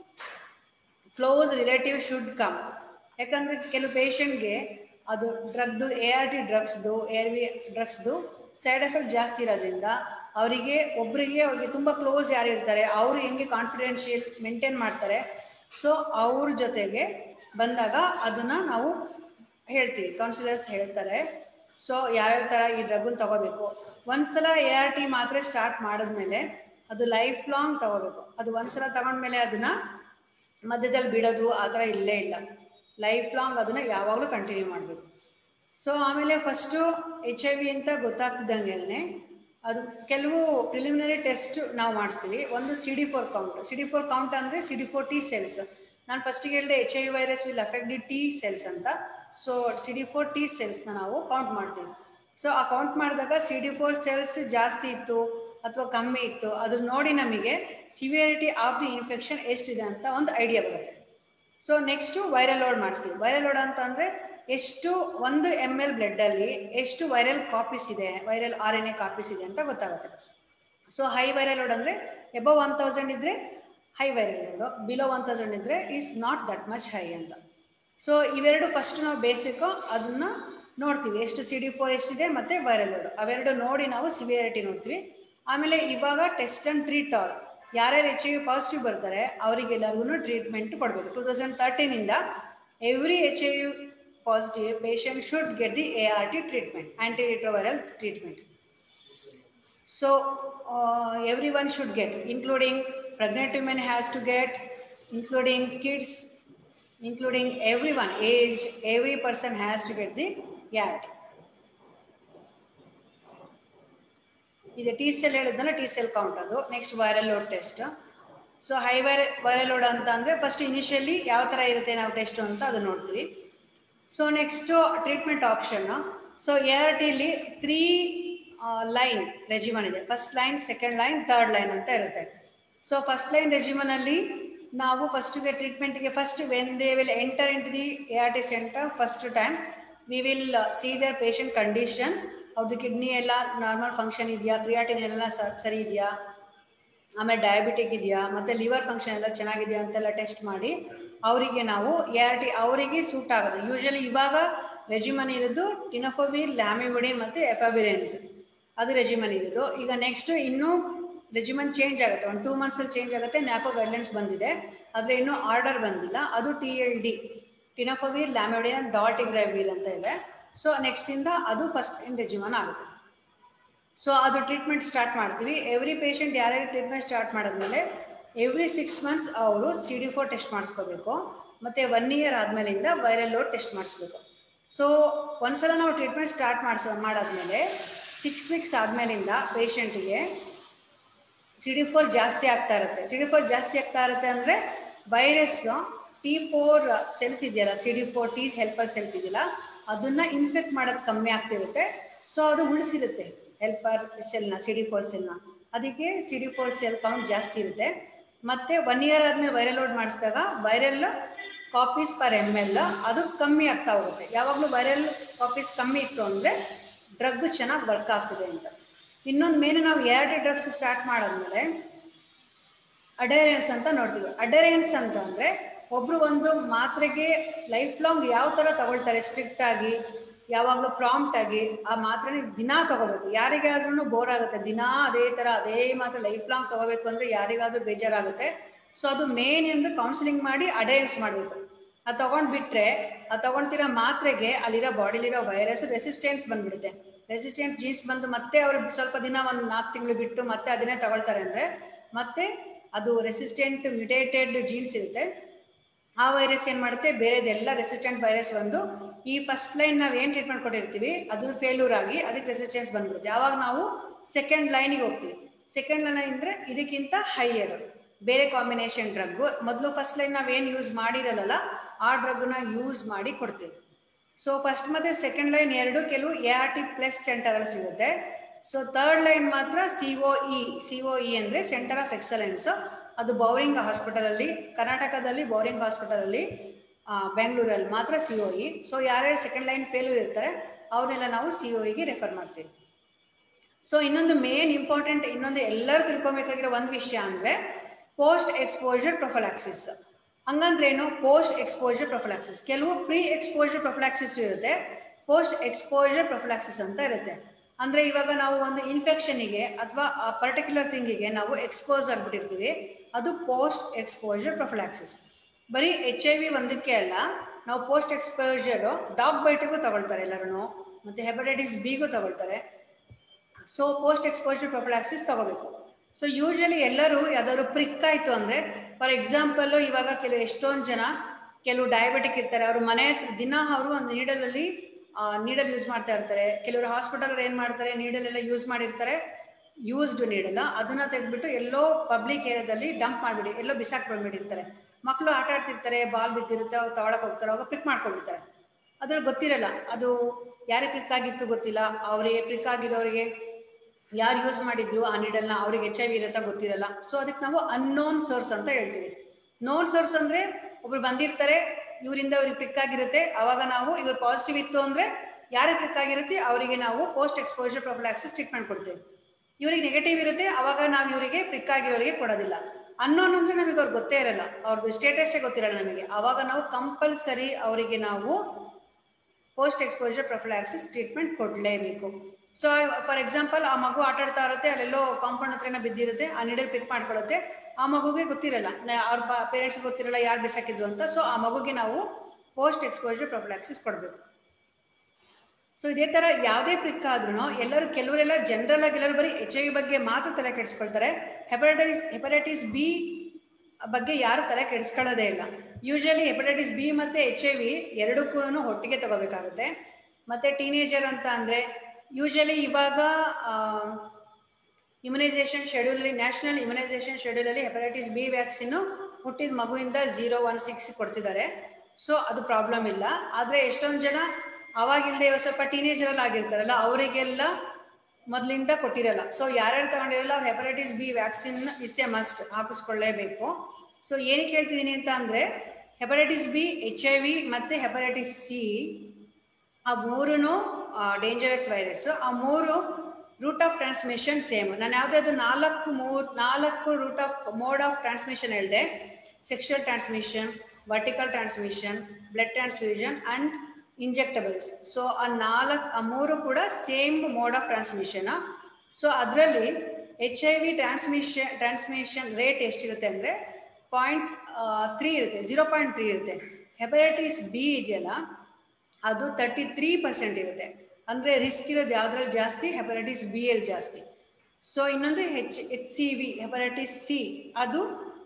ಕ್ಲೋಸ್ ರಿಲೇಟಿವ್ ಶುಡ್ ಕಮ್ ಯಾಕಂದರೆ ಕೆಲವು ಪೇಷಂಟ್ಗೆ ಅದು ಡ್ರಗ್ದು ಎ ಆರ್ ಟಿ ಡ್ರಗ್ಸ್ದು ಎ ಆರ್ ವಿ ಡ್ರಗ್ಸ್ದು ಸೈಡ್ ಎಫೆಕ್ಟ್ ಜಾಸ್ತಿ ಇರೋದ್ರಿಂದ ಅವರಿಗೆ ಒಬ್ಬರಿಗೆ ಅವ್ರಿಗೆ ತುಂಬ ಕ್ಲೋಸ್ ಯಾರು ಇರ್ತಾರೆ ಅವರು ಹೆಂಗೆ ಕಾನ್ಫಿಡೆನ್ಷಿಯಲ್ ಮೇಂಟೈನ್ ಮಾಡ್ತಾರೆ ಸೊ ಅವ್ರ ಜೊತೆಗೆ ಬಂದಾಗ ಅದನ್ನು ನಾವು ಹೇಳ್ತೀವಿ ಕೌನ್ಸಿಲರ್ಸ್ ಹೇಳ್ತಾರೆ ಸೊ ಯಾವ್ಯಾವ ಥರ ಈ ಡ್ರಗ್ಗನ್ನು ತಗೋಬೇಕು ಒಂದ್ಸಲ ಎ ಆರ್ ಟಿ ಮಾತ್ರೆ ಸ್ಟಾರ್ಟ್ ಮಾಡಿದ್ಮೇಲೆ ಅದು ಲೈಫ್ ಲಾಂಗ್ ತಗೋಬೇಕು ಅದು ಒಂದ್ಸಲ ತಗೊಂಡ್ಮೇಲೆ ಅದನ್ನು ಮಧ್ಯದಲ್ಲಿ ಬಿಡೋದು ಆ ಥರ ಇಲ್ಲೇ ಇಲ್ಲ ಲೈಫ್ ಲಾಂಗ್ ಅದನ್ನು ಯಾವಾಗಲೂ ಕಂಟಿನ್ಯೂ ಮಾಡಬೇಕು ಸೊ ಆಮೇಲೆ ಫಸ್ಟು ಎಚ್ ಐ ವಿ ಅಂತ ಗೊತ್ತಾಗ್ತಿದ್ದಂಗೆ ಅದು ಕೆಲವು ಪ್ರಿಲಿಮಿನರಿ ಟೆಸ್ಟ್ ನಾವು ಮಾಡಿಸ್ತೀವಿ ಒಂದು C D four count C D four count ಅಂದರೆ C D four T cells ನಾನು ಫಸ್ಟಿಗೆ ಹೇಳಿದೆ H I V virus will affect the T cells ಅಂತ so C D four T ಸೆಲ್ಸ್ನ ನಾವು ಕೌಂಟ್ ಮಾಡ್ತೀವಿ ಸೊ ಆ ಕೌಂಟ್ ಮಾಡಿದಾಗ ಸಿ ಡಿ ಫೋರ್ ಸೆಲ್ಸ್ ಜಾಸ್ತಿ ಇತ್ತು ಅಥವಾ ಕಮ್ಮಿ ಇತ್ತು ಅದನ್ನ ನೋಡಿ ನಮಗೆ ಸಿವಿಯರಿಟಿ ಆಫ್ ದಿ ಇನ್ಫೆಕ್ಷನ್ ಎಷ್ಟಿದೆ ಅಂತ ಒಂದು ಐಡಿಯಾ ಬರುತ್ತೆ ಸೊ ನೆಕ್ಸ್ಟು ವೈರಲ್ ಲೋಡ್ ಮಾಡಿಸ್ತೀವಿ ವೈರಲ್ ಲೋಡ್ ಅಂತ ಅಂದರೆ ಎಷ್ಟು ಒಂದು ಎಮ್ ಎಲ್ ಬ್ಲಡ್ಡಲ್ಲಿ ಎಷ್ಟು ವೈರಲ್ ಕಾಪೀಸ್ ಇದೆ viral R N A copies ಇದೆ ಅಂತ ಗೊತ್ತಾಗುತ್ತೆ ಸೊ ಹೈ ವೈರಲ್ ಲೋಡ್ ಅಂದರೆ ಎಬವ್ ಒನ್ ತೌಸಂಡ್ ಇದ್ದರೆ high viral load below one thousand ಇದ್ದರೆ is not that much high ಅಂತ ಸೊ ಇವೆರಡು ಫಸ್ಟ್ ನಾವು ಬೇಸಿಕ್ಕು ಅದನ್ನು ನೋಡ್ತೀವಿ ಎಷ್ಟು ಸಿ ಡಿ ಫೋರ್ ಎಷ್ಟಿದೆ ಮತ್ತು ವೈರಲ್ ಲೋಡು ಅವೆರಡು ನೋಡಿ ನಾವು ಸಿವಿಯರಿಟಿ ನೋಡ್ತೀವಿ ಆಮೇಲೆ ಇವಾಗ ಟೆಸ್ಟ್ ಆ್ಯಂಡ್ ಟ್ರೀಟ್ ಆಲ್ ಯಾರ್ಯಾರು ಎಚ್ ಐ ವಿ ಪಾಸಿಟಿವ್ ಬರ್ತಾರೆ ಅವರಿಗೆಲ್ಲರಿಗೂ ಟ್ರೀಟ್ಮೆಂಟ್ ಕೊಡಬೇಕು ಟೂ ತೌಸಂಡ್ ತರ್ಟೀನಿಂದ every H I V positive patient should get the A R T treatment anti retroviral treatment so every one should get including pregnant women has to get including kids including everyone aged every person has to get the ART ಇದು ಟಿ ಸೆಲ್ ಹೇಳಿದ್ನಲ್ಲ ಟಿ ಸೆಲ್ ಕೌಂಟ್ ಅದು next viral load test so high ವೈರ ವೈರಲ್ ಲೋಡ್ ಅಂತ ಅಂದರೆ ಫಸ್ಟ್ ಇನಿಷಿಯಲಿ ಯಾವ ಥರ ಇರುತ್ತೆ ನಾವು ಟೆಸ್ಟು ಅಂತ ಅದು ನೋಡ್ತೀವಿ so next treatment option so A R ಟಿಲಿ ತ್ರೀ ಲೈನ್ ರೆಜಿಮನ್ ಇದೆ first line second line third line ಅಂತ ಇರುತ್ತೆ ಸೊ ಫಸ್ಟ್ ಲೈನ್ ರೆಜಿಮನಲ್ಲಿ ನಾವು ಫಸ್ಟಿಗೆ ಟ್ರೀಟ್ಮೆಂಟ್ಗೆ first when they will enter into the A R T center first time we will see their patient condition ಅವ್ರದ್ದು ಕಿಡ್ನಿ ಎಲ್ಲ ನಾರ್ಮಲ್ ಫಂಕ್ಷನ್ ಇದೆಯಾ ಕ್ರಿಯಾಟಿನ್ ಎಲ್ಲ ಸ- ಸರಿ ಇದೆಯಾ ಆಮೇಲೆ ಡಯಾಬಿಟಿಕ್ ಇದೆಯಾ ಮತ್ತು ಲಿವರ್ ಫಂಕ್ಷನ್ ಎಲ್ಲ ಚೆನ್ನಾಗಿದೆಯಾ ಅಂತೆಲ್ಲ ಟೆಸ್ಟ್ ಮಾಡಿ ಅವರಿಗೆ ನಾವು ಎ ಆರ್ ಟಿ ಅವರಿಗೆ ಸೂಟ್ ಆಗೋದು ಯೂಶಲಿ ಇವಾಗ ರೆಜಿಮನ್ ಇರೋದು ಟಿನಫೋವಿರ್ ಲ್ಯಾಮಿವಿಡಿನ್ ಮತ್ತು ಎಫಾಬಿರೆನ್ಸ್ ಅದು ರೆಜಿಮನ್ ಇರೋದು ಈಗ ನೆಕ್ಸ್ಟ್ ಇನ್ನೂ ರೆಜಿಮನ್ ಚೇಂಜ್ ಆಗುತ್ತೆ ಒಂದು ಟೂ ಮಂತ್ಸಲ್ಲಿ ಚೇಂಜ್ ಆಗುತ್ತೆ ನ್ಯಾಕೋ ಗೈಡ್ಲೈನ್ಸ್ ಬಂದಿದೆ ಆದರೆ ಇನ್ನೂ ಆರ್ಡರ್ ಬಂದಿಲ್ಲ ಅದು T L D tenofovir lamivudine dolutegravir ಅಂತ ಇದೆ ಸೊ ನೆಕ್ಸ್ಟಿಂದ ಅದು ಫಸ್ಟ್ ಇನ್ ರೆಜಿಮನ್ ಆಗುತ್ತೆ ಸೊ ಅದು ಟ್ರೀಟ್ಮೆಂಟ್ ಸ್ಟಾರ್ಟ್ ಮಾಡ್ತೀವಿ ಎವ್ರಿ ಪೇಷಂಟ್ ಯಾರ್ಯಾರು ಟ್ರೀಟ್ಮೆಂಟ್ ಸ್ಟಾರ್ಟ್ ಮಾಡಿದ್ಮೇಲೆ ಎವ್ರಿ ಸಿಕ್ಸ್ ಮಂತ್ಸ್ ಅವರು ಸಿ ಡಿ ಫೋರ್ ಟೆಸ್ಟ್ ಮಾಡಿಸ್ಕೋಬೇಕು ಮತ್ತು ಒನ್ ಇಯರ್ ಆದಮೇಲಿಂದ ವೈರಲ್ ಲೋಡ್ ಟೆಸ್ಟ್ ಮಾಡಿಸ್ಬೇಕು ಸೊ ಒಂದ್ಸಲ ನಾವು ಟ್ರೀಟ್ಮೆಂಟ್ ಸ್ಟಾರ್ಟ್ ಮಾಡಿಸ ಮಾಡಾದ್ಮೇಲೆ ಸಿಕ್ಸ್ ವೀಕ್ಸ್ ಆದಮೇಲಿಂದ ಪೇಷಂಟಿಗೆ ಸಿ ಡಿ ಫೋರ್ ಜಾಸ್ತಿ ಆಗ್ತಾ ಇರುತ್ತೆ ಸಿ ಡಿ ಫೋರ್ ಜಾಸ್ತಿ ಆಗ್ತಾ ಇರುತ್ತೆ ಅಂದರೆ ವೈರಸ್ ಟಿ ಫೋರ್ ಸೆಲ್ಸ್ ಇದೆಯಲ್ಲ C D four T helper cells ಇದೆಯಲ್ಲ ಅದನ್ನು ಇನ್ಫೆಕ್ಟ್ ಮಾಡೋದು ಕಮ್ಮಿ ಆಗ್ತಿರುತ್ತೆ ಸೊ ಅದು ಉಳಿಸಿರುತ್ತೆ ಹೆಲ್ಪರ್ ಸೆಲ್ನ ಸಿ ಡಿ ಫೋರ್ ಸೆಲ್ನ ಅದಕ್ಕೆ C D four cell count ಜಾಸ್ತಿ ಇರುತ್ತೆ ಮತ್ತು ಒನ್ ಇಯರ್ ಆದಮೇಲೆ ವೈರಲ್ ಲೋಡ್ ಮಾಡಿಸಿದಾಗ viral copies per M L ಅದು ಕಮ್ಮಿ ಆಗ್ತಾ ಹೋಗುತ್ತೆ ಯಾವಾಗಲೂ ವೈರಲ್ ಕಾಪೀಸ್ ಕಮ್ಮಿ ಇತ್ತು ಅಂದರೆ ಡ್ರಗ್ ಚೆನ್ನಾಗಿ ವರ್ಕ್ ಆಗ್ತಿದೆ ಅಂತ ಇನ್ನೊಂದು ಮೇಲೆ ನಾವು ಎರಡು ಡ್ರಗ್ಸ್ ಸ್ಟಾರ್ಟ್ ಮಾಡಾದ್ಮೇಲೆ ಅಡೇರೆನ್ಸ್ ಅಂತ ನೋಡ್ತೀವಿ ಅಡೇರೆನ್ಸ್ ಅಂತ ಅಂದರೆ ಒಬ್ಬರು ಒಂದು ಮಾತ್ರೆಗೆ ಲೈಫ್ ಲಾಂಗ್ ಯಾವ ಥರ ತಗೊಳ್ತಾರೆ ಸ್ಟ್ರಿಕ್ಟ್ ಆಗಿ ಯಾವಾಗಲೂ ಪ್ರಾಂಪ್ಟ್ ಆಗಿ ಆ ಮಾತ್ರೆನ ದಿನಾ ತಗೋಬೇಕು ಯಾರಿಗಾದ್ರೂ ಬೋರ್ ಆಗುತ್ತೆ ದಿನಾ ಅದೇ ಥರ ಅದೇ ಮಾತ್ರ ಲೈಫ್ ಲಾಂಗ್ ತಗೋಬೇಕು ಅಂದರೆ ಯಾರಿಗಾದ್ರೂ ಬೇಜಾರಾಗುತ್ತೆ ಸೊ ಅದು ಮೇನ್ ಅಂದರೆ ಕೌನ್ಸಿಲಿಂಗ್ ಮಾಡಿ ಅಡೇರೆನ್ಸ್ ಮಾಡಬೇಕು ಅದು ತಗೊಂಡು ಬಿಟ್ಟರೆ ಅದು ತಗೊಳ್ತಿರೋ ಮಾತ್ರೆಗೆ ಅಲ್ಲಿರೋ ಬಾಡಿಲಿರೋ ವೈರಸ್ ರೆಸಿಸ್ಟೆನ್ಸ್ ಬಂದ್ಬಿಡುತ್ತೆ ರೆಸಿಸ್ಟೆಂಟ್ ಜೀನ್ಸ್ ಬಂದು ಮತ್ತೆ ಅವರು ಸ್ವಲ್ಪ ದಿನ ಒಂದು ನಾಲ್ಕು ತಿಂಗಳು ಬಿಟ್ಟು ಮತ್ತೆ ಅದನ್ನೇ ತಗೊಳ್ತಾರೆ ಅಂದರೆ ಮತ್ತೆ ಅದು ರೆಸಿಸ್ಟೆಂಟ್ ಮ್ಯುಟೇಟೆಡ್ ಜೀನ್ಸ್ ಇರುತ್ತೆ ಆ ವೈರಸ್ ಏನು ಮಾಡುತ್ತೆ ಬೇರೆದೆಲ್ಲ ರೆಸಿಸ್ಟೆಂಟ್ ವೈರಸ್ ಬಂದು ಈ ಫಸ್ಟ್ ಲೈನ್ ನಾವು ಏನು ಟ್ರೀಟ್ಮೆಂಟ್ ಕೊಟ್ಟಿರ್ತೀವಿ ಅದು ಫೇಲ್ಯೂರ್ ಆಗಿ ಅದಕ್ಕೆ ರೆಸಿಸ್ಟೆನ್ಸ್ ಬಂದ್ಬಿಡುತ್ತೆ ಆವಾಗ ನಾವು ಸೆಕೆಂಡ್ ಲೈನಿಗೆ ಹೋಗ್ತೀವಿ ಸೆಕೆಂಡ್ ಲೈನ್ ಅಂದರೆ ಇದಕ್ಕಿಂತ ಹೈಯರ್ ಬೇರೆ ಕಾಂಬಿನೇಷನ್ ಡ್ರಗ್ಗು ಮೊದಲು ಫಸ್ಟ್ ಲೈನ್ ನಾವೇನು ಯೂಸ್ ಮಾಡಿರಲ್ಲ ಆ ಡ್ರಗ್ನ ಯೂಸ್ ಮಾಡಿ ಕೊಡ್ತೀವಿ ಸೊ ಫಸ್ಟ್ ಮತ್ತು ಸೆಕೆಂಡ್ ಲೈನ್ ಎರಡು ಕೆಲವು ಎ ಆರ್ ಟಿ ಪ್ಲಸ್ ಸೆಂಟರಲ್ಲಿ ಸಿಗುತ್ತೆ ಸೊ ಥರ್ಡ್ ಲೈನ್ ಮಾತ್ರ C O E C O E ಅಂದರೆ ಸೆಂಟರ್ ಆಫ್ ಎಕ್ಸಲೆನ್ಸು ಅದು ಬೌರಿಂಗ್ ಹಾಸ್ಪಿಟಲಲ್ಲಿ ಕರ್ನಾಟಕದಲ್ಲಿ ಬೌರಿಂಗ್ ಹಾಸ್ಪಿಟಲಲ್ಲಿ ಬೆಂಗಳೂರಲ್ಲಿ ಮಾತ್ರ ಸಿ ಒ ಇ ಸೊ ಯಾರ್ಯಾರು ಸೆಕೆಂಡ್ ಲೈನ್ ಫೇಲ್ಯೂರ್ ಇರ್ತಾರೆ ಅವನ್ನೆಲ್ಲ ನಾವು ಸಿ ಒ ಇಗೆ ರೆಫರ್ ಮಾಡ್ತೀವಿ ಸೊ ಇನ್ನೊಂದು ಮೇನ್ ಇಂಪಾರ್ಟೆಂಟ್ ಇನ್ನೊಂದು ಎಲ್ಲರೂ ತಿಳ್ಕೊಬೇಕಾಗಿರೋ ಒಂದು ವಿಷಯ ಅಂದರೆ ಪೋಸ್ಟ್ ಎಕ್ಸ್ಪೋಜರ್ ಪ್ರೊಫಲಾಕ್ಸಿಸ್ ಹಂಗಂದ್ರೇನು ಪೋಸ್ಟ್ ಎಕ್ಸ್ಪೋಜರ್ ಪ್ರೊಫಲಾಕ್ಸಿಸ್ ಕೆಲವು ಪ್ರೀ ಎಕ್ಸ್ಪೋಜರ್ ಪ್ರೊಫಲಾಕ್ಸಿಸ್ ಇರುತ್ತೆ ಪೋಸ್ಟ್ ಎಕ್ಸ್ಪೋಜರ್ ಪ್ರೊಫಲಾಕ್ಸಿಸ್ ಅಂತ ಇರುತ್ತೆ ಅಂದರೆ ಇವಾಗ ನಾವು ಒಂದು ಇನ್ಫೆಕ್ಷನಿಗೆ ಅಥವಾ ಆ ಪರ್ಟಿಕ್ಯುಲರ್ ಥಿಂಗಿಗೆ ನಾವು ಎಕ್ಸ್ಪೋಸ್ ಆಗಿಬಿಟ್ಟಿರ್ತೀವಿ ಅದು ಪೋಸ್ಟ್ ಎಕ್ಸ್ಪೋಜರ್ ಪ್ರೊಫಲಾಕ್ಸಿಸ್ ಬರೀ ಎಚ್ ಐ ವಿ ಒಂದಕ್ಕೆ ಅಲ್ಲ ನಾವು ಪೋಸ್ಟ್ ಎಕ್ಸ್ಪೋಜರು ಡಾಗ್ ಬೈಟಿಗೂ ತಗೊಳ್ತಾರೆ ಎಲ್ಲರೂ ಮತ್ತು ಹೆಪಟೈಟಿಸ್ ಬಿಗೂ ತಗೊಳ್ತಾರೆ ಸೊ ಪೋಸ್ಟ್ ಎಕ್ಸ್ಪೋಜರ್ ಪ್ರೊಫಲಾಕ್ಸಿಸ್ ತಗೋಬೇಕು ಸೊ ಯೂಶಲಿ ಎಲ್ಲರೂ ಯಾವ್ದಾದ್ರು ಪ್ರಿಕ್ ಆಯಿತು ಅಂದರೆ ಫಾರ್ ಎಕ್ಸಾಂಪಲ್ಲು ಇವಾಗ ಕೆಲವು ಎಷ್ಟೊಂದು ಜನ ಕೆಲವು ಡಯಾಬಿಟಿಕ್ ಇರ್ತಾರೆ ಅವರು ಮನೆ ಹತ್ರ ದಿನ ಅವರು ಒಂದು ನೀಡಲಲ್ಲಿ ನೀಡಲ್ ಯೂಸ್ ಮಾಡ್ತಾ ಇರ್ತಾರೆ ಕೆಲವರು ಹಾಸ್ಪಿಟಲ್ ಏನು ಮಾಡ್ತಾರೆ ನೀಡಲೆಲ್ಲ ಯೂಸ್ ಮಾಡಿರ್ತಾರೆ ಯೂಸ್ಡ್ ನೀಡಲ್ಲ ಅದನ್ನ ತೆಗೆದ್ಬಿಟ್ಟು ಎಲ್ಲೋ ಪಬ್ಲಿಕ್ ಏರಿಯಾದಲ್ಲಿ ಡಂಪ್ ಮಾಡಿಬಿಡಿ ಎಲ್ಲೋ ಬಿಸಾಕ್ ಬಂದ್ಬಿಟ್ಟಿರ್ತಾರೆ ಮಕ್ಕಳು ಆಟ ಆಡ್ತಿರ್ತಾರೆ ಬಾಲ್ ಬಿದ್ದಿರುತ್ತೆ ಅವ್ರು ತಗೊಳಕ್ ಹೋಗ್ತಾರೆ ಅವಾಗ ಪಿಕ್ ಮಾಡ್ಕೊಂಡಿರ್ತಾರೆ ಅದ್ರಲ್ಲಿ ಗೊತ್ತಿರಲ್ಲ ಅದು ಯಾರಿಗೆ ಪ್ರಿಕ್ ಆಗಿತ್ತು ಗೊತ್ತಿಲ್ಲ ಅವರಿಗೆ ಪ್ರಿಕ್ ಆಗಿರೋರಿಗೆ ಯಾರು ಯೂಸ್ ಮಾಡಿದ್ರು ಆ ನೀಡಲ್ನ ಅವ್ರಿಗೆ ಎಚ್ ಐ ವಿ ಇರುತ್ತಾ ಗೊತ್ತಿರಲ್ಲ ಸೊ ಅದಕ್ಕೆ ನಾವು ಅನ್ನೋನ್ ಸೋರ್ಸ್ ಅಂತ ಹೇಳ್ತೀವಿ ನೋನ್ ಸೋರ್ಸ್ ಅಂದರೆ ಒಬ್ರು ಬಂದಿರ್ತಾರೆ ಇವರಿಂದ ಇವ್ರಿಗೆ ಪ್ರಿಕ್ ಆಗಿರುತ್ತೆ ಅವಾಗ ನಾವು ಇವ್ರು ಪಾಸಿಟಿವ್ ಇತ್ತು ಅಂದರೆ ಯಾರಿಗೆ ಪ್ರಿಕ್ ಆಗಿರುತ್ತೆ ಅವರಿಗೆ ನಾವು ಪೋಸ್ಟ್ ಎಕ್ಸ್ಪೋಜರ್ ಪ್ರೊಫಲಾಕ್ಸಿಸ್ ಟ್ರೀಟ್ಮೆಂಟ್ ಕೊಡ್ತೀವಿ ಇವ್ರಿಗೆ ನೆಗೆಟಿವ್ ಇರುತ್ತೆ ಅವಾಗ ನಾವು ಇವರಿಗೆ ಪ್ರಿಕ್ ಆಗಿರೋರಿಗೆ ಕೊಡೋದಿಲ್ಲ ಅನ್ನೋನ್ ಅಂದರೆ ನಮಗೆ ಅವ್ರಿಗೆ ಗೊತ್ತೇ ಇರಲ್ಲ ಅವ್ರದ್ದು ಸ್ಟೇಟಸ್ಸೇ ಗೊತ್ತಿರಲ್ಲ ನಮಗೆ ಅವಾಗ ನಾವು ಕಂಪಲ್ಸರಿ ಅವರಿಗೆ ನಾವು ಪೋಸ್ಟ್ ಎಕ್ಸ್ಪೋಜರ್ ಪ್ರೊಫಲಾಕ್ಸಿಸ್ ಟ್ರೀಟ್ಮೆಂಟ್ ಕೊಡಲೇಬೇಕು ಸೊ ಫಾರ್ ಎಕ್ಸಾಂಪಲ್ ಆ ಮಗು ಆಟ ಆಡ್ತಾ ಇರುತ್ತೆ ಅಲ್ಲೆಲ್ಲೋ ಕಾಂಪೌಂಡ್ ಹತ್ರನ ಬಿದ್ದಿರುತ್ತೆ ಆ ನೀಡಲ್ ಪಿಕ್ ಮಾಡ್ಕೊಳ್ಳುತ್ತೆ ಆ ಮಗುಗೆ ಗೊತ್ತಿರಲ್ಲ ನ- ಅವ್ರ ಪೇರೆಂಟ್ಸ್ ಗೊತ್ತಿರಲ್ಲ ಯಾರು ಬಿಸಾಕಿದ್ರು ಅಂತ ಸೊ ಆ ಮಗುಗೆ ನಾವು ಪೋಸ್ಟ್ ಎಕ್ಸ್ಪೋಜರ್ ಪ್ರೊಫಲಾಕ್ಸಿಸ್ ಕೊಡಬೇಕು ಸೊ ಇದೇ ಥರ ಯಾವುದೇ ಪ್ರಿಕ್ ಆದ್ರೂ ಎಲ್ಲರೂ ಕೆಲವರೆಲ್ಲ ಜನರಲ್ ಆಗಿ ಎಲ್ಲರೂ ಬರೀ ಎಚ್ ಐ ವಿ ಬಗ್ಗೆ ಮಾತ್ರ ತಲೆ ಕೆಡಿಸ್ಕೊಳ್ತಾರೆ ಹೆಪಟೈಟಿಸ್ ಹೆಪಟೈಟಿಸ್ ಬಿ ಬಗ್ಗೆ ಯಾರು ತಲೆ ಕೆಡಿಸ್ಕೊಳ್ಳೋದೇ ಇಲ್ಲ ಯೂಶಲಿ ಹೆಪಟೈಟಿಸ್ ಬಿ ಮತ್ತು ಎಚ್ ಐ ವಿ ಎರಡಕ್ಕೂ ಒಟ್ಟಿಗೆ ತಗೋಬೇಕಾಗುತ್ತೆ ಮತ್ತು ಟೀನೇಜರ್ ಅಂತ ಅಂದರೆ ಯೂಶಲಿ ಇವಾಗ ಇಮ್ಯುನೈಸೇಷನ್ ಶೆಡ್ಯೂಲಲ್ಲಿ ನ್ಯಾಷನಲ್ ಇಮ್ಯುನೈಸೇಷನ್ ಶೆಡ್ಯೂಲಲ್ಲಿ ಹೆಪಟೈಟಿಸ್ ಬಿ ವ್ಯಾಕ್ಸಿನ್ನು ಹುಟ್ಟಿದ ಮಗುವಿಂದ ಜೀರೋ ಒನ್ ಸಿಕ್ಸ್ ಕೊಡ್ತಿದ್ದಾರೆ ಸೊ ಅದು ಪ್ರಾಬ್ಲಮ್ ಇಲ್ಲ ಆದರೆ ಎಷ್ಟೊಂದು ಜನ ಅವಾಗಿಲ್ಲದೆ ಇವಾಗ ಸ್ವಲ್ಪ ಟೀನೇಜರಲ್ಲಿ ಆಗಿರ್ತಾರಲ್ಲ ಅವರಿಗೆಲ್ಲ ಮೊದಲಿಂದ ಕೊಟ್ಟಿರಲ್ಲ ಸೊ ಯಾರ್ಯಾರು ತಗೊಂಡಿರಲ್ಲ ಅವ್ರು hepatitis B vaccine is a must ಹಾಕಿಸ್ಕೊಳ್ಳೇಬೇಕು ಸೊ ಏನಕ್ಕೆ ಹೇಳ್ತಿದ್ದೀನಿ ಅಂತ ಅಂದರೆ hepatitis B H I V ಮತ್ತು ಹೆಪಟೈಟಿಸ್ ಸಿ ಆ ಮೂರೂ ಡೇಂಜರಸ್ ವೈರಸ್ ಆ ಮೂರು ರೂಟ್ ಆಫ್ ಟ್ರಾನ್ಸ್ಮಿಷನ್ ಸೇಮ್ ನಾನು ಯಾವುದಾದ್ರು ನಾಲ್ಕು ಮೂರು ನಾಲ್ಕು route of mode of transmission ಹೇಳಿದೆ sexual transmission vertical transmission blood transfusion and injectables so ಆ ನಾಲ್ಕು ಆ ಮೂರು ಕೂಡ same mode of transmission so ಅದರಲ್ಲಿ H I V transmission transmission rate ಎಷ್ಟಿರುತ್ತೆ ಅಂದರೆ ಪಾಯಿಂಟ್ ತ್ರೀ ಇರುತ್ತೆ ಝೀರೋ ಪಾಯಿಂಟ್ ತ್ರೀ ಇರುತ್ತೆ ಹೆಪಟೈಟಿಸ್ ಬಿ ಇದೆಯಲ್ಲ ಅದು ತರ್ಟಿ ತ್ರೀ ಪರ್ಸೆಂಟ್ ಇರುತ್ತೆ ಅಂದರೆ ರಿಸ್ಕ್ ಇರೋದು ಯಾವುದ್ರಲ್ಲಿ ಜಾಸ್ತಿ ಹೆಪಟೈಟಿಸ್ ಬಿ ಎಲ್ ಜಾಸ್ತಿ ಸೊ ಇನ್ನೊಂದು H H C V hepatitis C ಅದು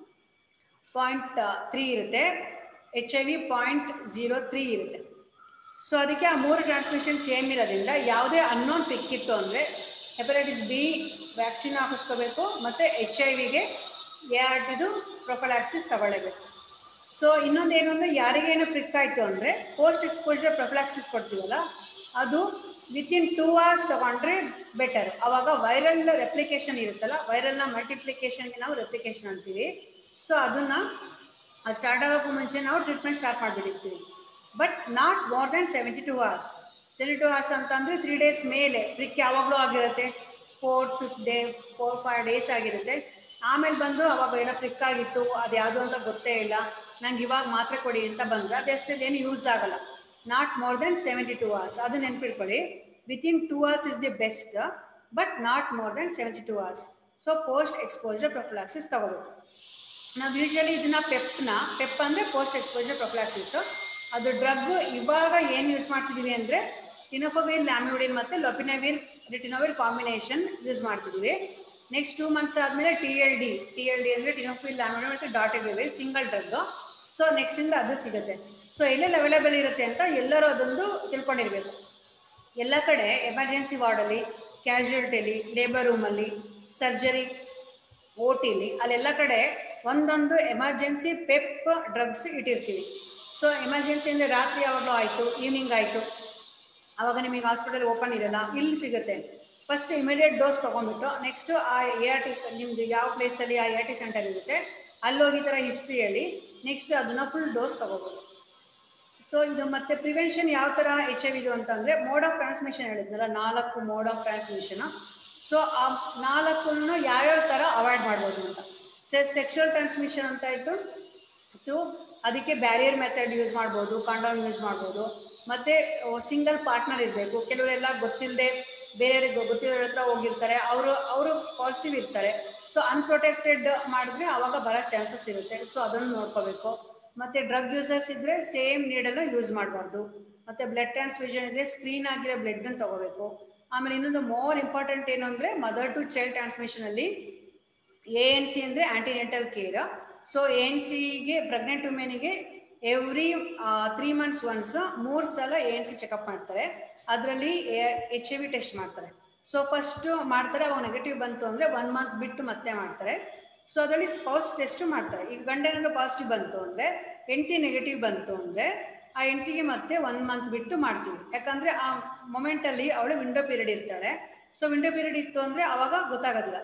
ಪಾಯಿಂಟ್ ತ್ರೀ ಇರುತ್ತೆ H I V point zero three ಇರುತ್ತೆ ಸೊ ಅದಕ್ಕೆ ಆ ಮೂರು ಟ್ರಾನ್ಸ್ಮಿಷನ್ ಸೇಮ್ ಇರೋದ್ರಿಂದ ಯಾವುದೇ ಅನ್ನೋನ್ ಪಿಕ್ಕಿತ್ತು ಅಂದರೆ ಹೆಪಟೈಟಿಸ್ ಬಿ ವ್ಯಾಕ್ಸಿನ್ ಹಾಕಿಸ್ಕೋಬೇಕು ಮತ್ತು ಎಚ್ ಐ ವಿಗೆ ಎರಡದು ಪ್ರೊಫಲಾಕ್ಸಿಸ್ ತಗೊಳ್ಳೇಬೇಕು ಸೊ ಇನ್ನೊಂದೇನು ಅಂದರೆ ಯಾರಿಗೇನು ಪ್ರಿಕ್ ಆಯಿತು ಅಂದರೆ ಪೋಸ್ಟ್ ಎಕ್ಸ್ಪೋಜರ್ ಪ್ರೊಫಲಾಕ್ಸಿಸ್ ಕೊಡ್ತೀವಲ್ಲ ಅದು ವಿತಿನ್ ಟೂ ಅವರ್ಸ್ ತೊಗೊಂಡ್ರೆ ಬೆಟರ್ ಆವಾಗ ವೈರಲ್ ರೆಪ್ಲಿಕೇಶನ್ ಇರುತ್ತಲ್ಲ ವೈರಲ್ನ ಮಲ್ಟಿಪ್ಲಿಕೇಶನ್ಗೆ ನಾವು ರೆಪ್ಲಿಕೇಶನ್ ಅಂತೀವಿ ಸೊ ಅದನ್ನು ಸ್ಟಾರ್ಟ್ ಆಗೋಕ್ಕೂ ಮುಂಚೆ ನಾವು ಟ್ರೀಟ್ಮೆಂಟ್ ಸ್ಟಾರ್ಟ್ ಮಾಡಿಬಿಟ್ಟಿರ್ತೀವಿ but not more than seventy two hours seventy two hours ಅಂತಂದರೆ ತ್ರೀ ಡೇಸ್ ಮೇಲೆ ಪ್ರಿಕ್ ಯಾವಾಗಲೂ ಆಗಿರುತ್ತೆ four fifth day four five days ಆಗಿರುತ್ತೆ ಆಮೇಲೆ ಬಂದು ಅವಾಗ ಏನೋ ಪ್ರಿಕ್ ಆಗಿತ್ತು ಅದು ಯಾವುದು ಅಂತ ಗೊತ್ತೇ ಇಲ್ಲ ನಂಗೆ ಇವಾಗ ಮಾತ್ರೆ ಕೊಡಿ ಅಂತ ಬಂದರೆ ಅದೆಷ್ಟು ಏನು ಯೂಸ್ ಆಗಲ್ಲ not more than seventy two hours ಅದು ನೆನ್ಪಿಟ್ಕೊಳ್ಳಿ within two hours is the best but not more than seventy two hours so post exposure prophylaxis ತಗೋಬೇಕು ನಾವು ಯೂಶ್ವಲಿ ಇದನ್ನ ಪೆಪ್ನ ಪೆಪ್ ಅಂದರೆ ಪೋಸ್ಟ್ ಎಕ್ಸ್ಪೋಜರ್ ಪ್ರೊಫ್ಲಾಕ್ಸಿಸ್ ಅದು ಡ್ರಗ್ ಇವಾಗ ಏನು ಯೂಸ್ ಮಾಡ್ತಿದ್ದೀವಿ ಅಂದರೆ ಟಿನೋಫೋವಿಲ್ ಲ್ಯಾಮಿವಿಡಿನ್ ಮತ್ತು ಲೊಪಿನವಿಲ್ ರಿಟಿನೋವಿಲ್ ಕಾಂಬಿನೇಷನ್ ಯೂಸ್ ಮಾಡ್ತಿದ್ದೀವಿ ನೆಕ್ಸ್ಟ್ ಟೂ ಮಂತ್ಸ್ ಆದಮೇಲೆ T L D T L D ಅಂದರೆ ಟಿನೋಫಿಲ್ ಲ್ಯಾಮಿವಿಡಿನ್ ಮತ್ತು ಡಾಟಿವಿಲ್ ಸಿಂಗಲ್ ಡ್ರಗ್ ಸೊ ನೆಕ್ಸ್ಟಿಂದ ಅದು ಸಿಗುತ್ತೆ ಸೊ ಎಲ್ಲೆಲ್ಲಿ ಅವೈಲೇಬಲ್ ಇರುತ್ತೆ ಅಂತ ಎಲ್ಲರೂ ಅದೊಂದು ತಿಳ್ಕೊಂಡಿರಬೇಕು ಎಲ್ಲ ಕಡೆ ಎಮರ್ಜೆನ್ಸಿ ವಾರ್ಡಲ್ಲಿ ಕ್ಯಾಶುಯಾಲಿಟಿಲಿ ಲೇಬರ್ ರೂಮಲ್ಲಿ ಸರ್ಜರಿ ಓ ಟಿಲಿ ಅಲ್ಲೆಲ್ಲ ಕಡೆ ಒಂದೊಂದು ಎಮರ್ಜೆನ್ಸಿ ಪೆಪ್ ಡ್ರಗ್ಸ್ ಇಟ್ಟಿರ್ತೀವಿ ಸೊ ಎಮರ್ಜೆನ್ಸಿ ಅಂದರೆ ರಾತ್ರಿ ಯಾವಾಗಲೂ ಆಯಿತು ಈವ್ನಿಂಗ್ ಆಯಿತು ಆವಾಗ ನಿಮಗೆ ಹಾಸ್ಪಿಟಲ್ ಓಪನ್ ಇರಲ್ಲ ಇಲ್ಲಿ ಸಿಗುತ್ತೆ ಫಸ್ಟ್ ಇಮಿಡಿಯೇಟ್ ಡೋಸ್ ತೊಗೊಂಡ್ಬಿಟ್ಟು ನೆಕ್ಸ್ಟು ಆ ಎ ಆರ್ ಟಿ ನಿಮ್ಮದು ಯಾವ ಪ್ಲೇಸಲ್ಲಿ ಆ ಎ ಆರ್ ಟಿ ಸೆಂಟರ್ ಇರುತ್ತೆ ಅಲ್ಲಿ ಹೋಗಿ ಈ ಥರ ಹಿಸ್ಟ್ರಿ ಹೇಳಿ ನೆಕ್ಸ್ಟ್ ಅದನ್ನು ಫುಲ್ ಡೋಸ್ ತೊಗೋಬೋದು ಸೊ ಇದು ಮತ್ತೆ ಪ್ರಿವೆನ್ಷನ್ ಯಾವ ಥರ ಎಚ್ ಐ ವಿದು ಅಂತಂದರೆ ಮೋಡ್ ಆಫ್ ಟ್ರಾನ್ಸ್ಮಿಷನ್ ಹೇಳಿದ್ನಲ್ಲ ನಾಲ್ಕು ಮೋಡ್ ಆಫ್ ಟ್ರಾನ್ಸ್ಮಿಷನ್ ಸೊ ಆ ನಾಲ್ಕನ್ನು ಯಾವ್ಯಾವ ಥರ ಅವಾಯ್ಡ್ ಮಾಡ್ಬೋದು ಅಂತ ಸೆ ಸೆಕ್ಷುವಲ್ ಟ್ರಾನ್ಸ್ಮಿಷನ್ ಅಂತ ಇತ್ತು ಟು ಅದಕ್ಕೆ ಬ್ಯಾರಿಯರ್ ಮೆಥಡ್ ಯೂಸ್ ಮಾಡ್ಬೋದು ಕಾಂಡೋಮ್ ಯೂಸ್ ಮಾಡ್ಬೋದು ಮತ್ತು ಸಿಂಗಲ್ ಪಾರ್ಟ್ನರ್ ಇರಬೇಕು ಕೆಲವರೆಲ್ಲ ಗೊತ್ತಿಲ್ಲದೆ ಬೇರೆಯವ್ರಿಗೆ ಗೊತ್ತಿರೋರ ಹತ್ರ ಹೋಗಿರ್ತಾರೆ ಅವರು ಅವರು ಪಾಸಿಟಿವ್ ಇರ್ತಾರೆ ಸೊ ಅನ್ಪ್ರೊಟೆಕ್ಟೆಡ್ ಮಾಡಿದ್ರೆ ಆವಾಗ ಬರೋ ಚಾನ್ಸಸ್ ಇರುತ್ತೆ ಸೊ ಅದನ್ನು ನೋಡ್ಕೋಬೇಕು ಮತ್ತು ಡ್ರಗ್ ಯೂಸರ್ಸ್ ಇದ್ದರೆ ಸೇಮ್ ನೀಡನ್ನು ಯೂಸ್ ಮಾಡಬಾರ್ದು ಮತ್ತು ಬ್ಲಡ್ ಟ್ರಾನ್ಸ್ಫ್ಯೂಷನ್ ಇದ್ದರೆ ಸ್ಕ್ರೀನ್ ಆಗಿರೋ ಬ್ಲಡ್ನ ತೊಗೋಬೇಕು ಆಮೇಲೆ ಇನ್ನೊಂದು ಮೋರ್ ಇಂಪಾರ್ಟೆಂಟ್ ಏನು ಅಂದರೆ ಮದರ್ ಟು ಚೈಲ್ಡ್ ಟ್ರಾನ್ಸ್ಮಿಷನಲ್ಲಿ ಎ ಎನ್ ಸಿ ಅಂದರೆ antenatal care so A N ಸಿಗೆ ಪ್ರೆಗ್ನೆಂಟ್ ವುಮೆನಿಗೆ ಎವ್ರಿ ತ್ರೀ ಮಂತ್ಸ್ ಒನ್ಸ್ ಮೂರು ಸಲ ಎ ಎನ್ ಸಿ ಚೆಕಪ್ ಮಾಡ್ತಾರೆ ಅದರಲ್ಲಿ ಎಚ್ ಐ ವಿ ಟೆಸ್ಟ್ ಮಾಡ್ತಾರೆ ಸೊ ಫಸ್ಟು ಮಾಡ್ತಾರೆ ಅವಾಗ ನೆಗೆಟಿವ್ ಬಂತು ಅಂದರೆ ಒನ್ ಮಂತ್ ಬಿಟ್ಟು ಮತ್ತೆ ಮಾಡ್ತಾರೆ ಸೊ ಅದರಲ್ಲಿ ಸ್ಪೌಸ್ ಟೆಸ್ಟು ಮಾಡ್ತಾರೆ ಈಗ ಗಂಡ ಏನಾದರೂ ಪಾಸಿಟಿವ್ ಬಂತು ಅಂದರೆ ಹೆಂಡತಿ ನೆಗೆಟಿವ್ ಬಂತು ಅಂದರೆ ಆ ಹೆಂಡತಿಗೆ ಮತ್ತೆ ಒನ್ ಮಂತ್ ಬಿಟ್ಟು ಮಾಡ್ತೀವಿ ಯಾಕಂದರೆ ಆ ಮೊಮೆಂಟಲ್ಲಿ ಅವಳು ವಿಂಡೋ ಪೀರಿಯಡ್ ಇರ್ತಾಳೆ ಸೊ ವಿಂಡೋ ಪೀರಿಯಡ್ ಇತ್ತು ಅಂದರೆ ಆವಾಗ ಗೊತ್ತಾಗೋದಿಲ್ಲ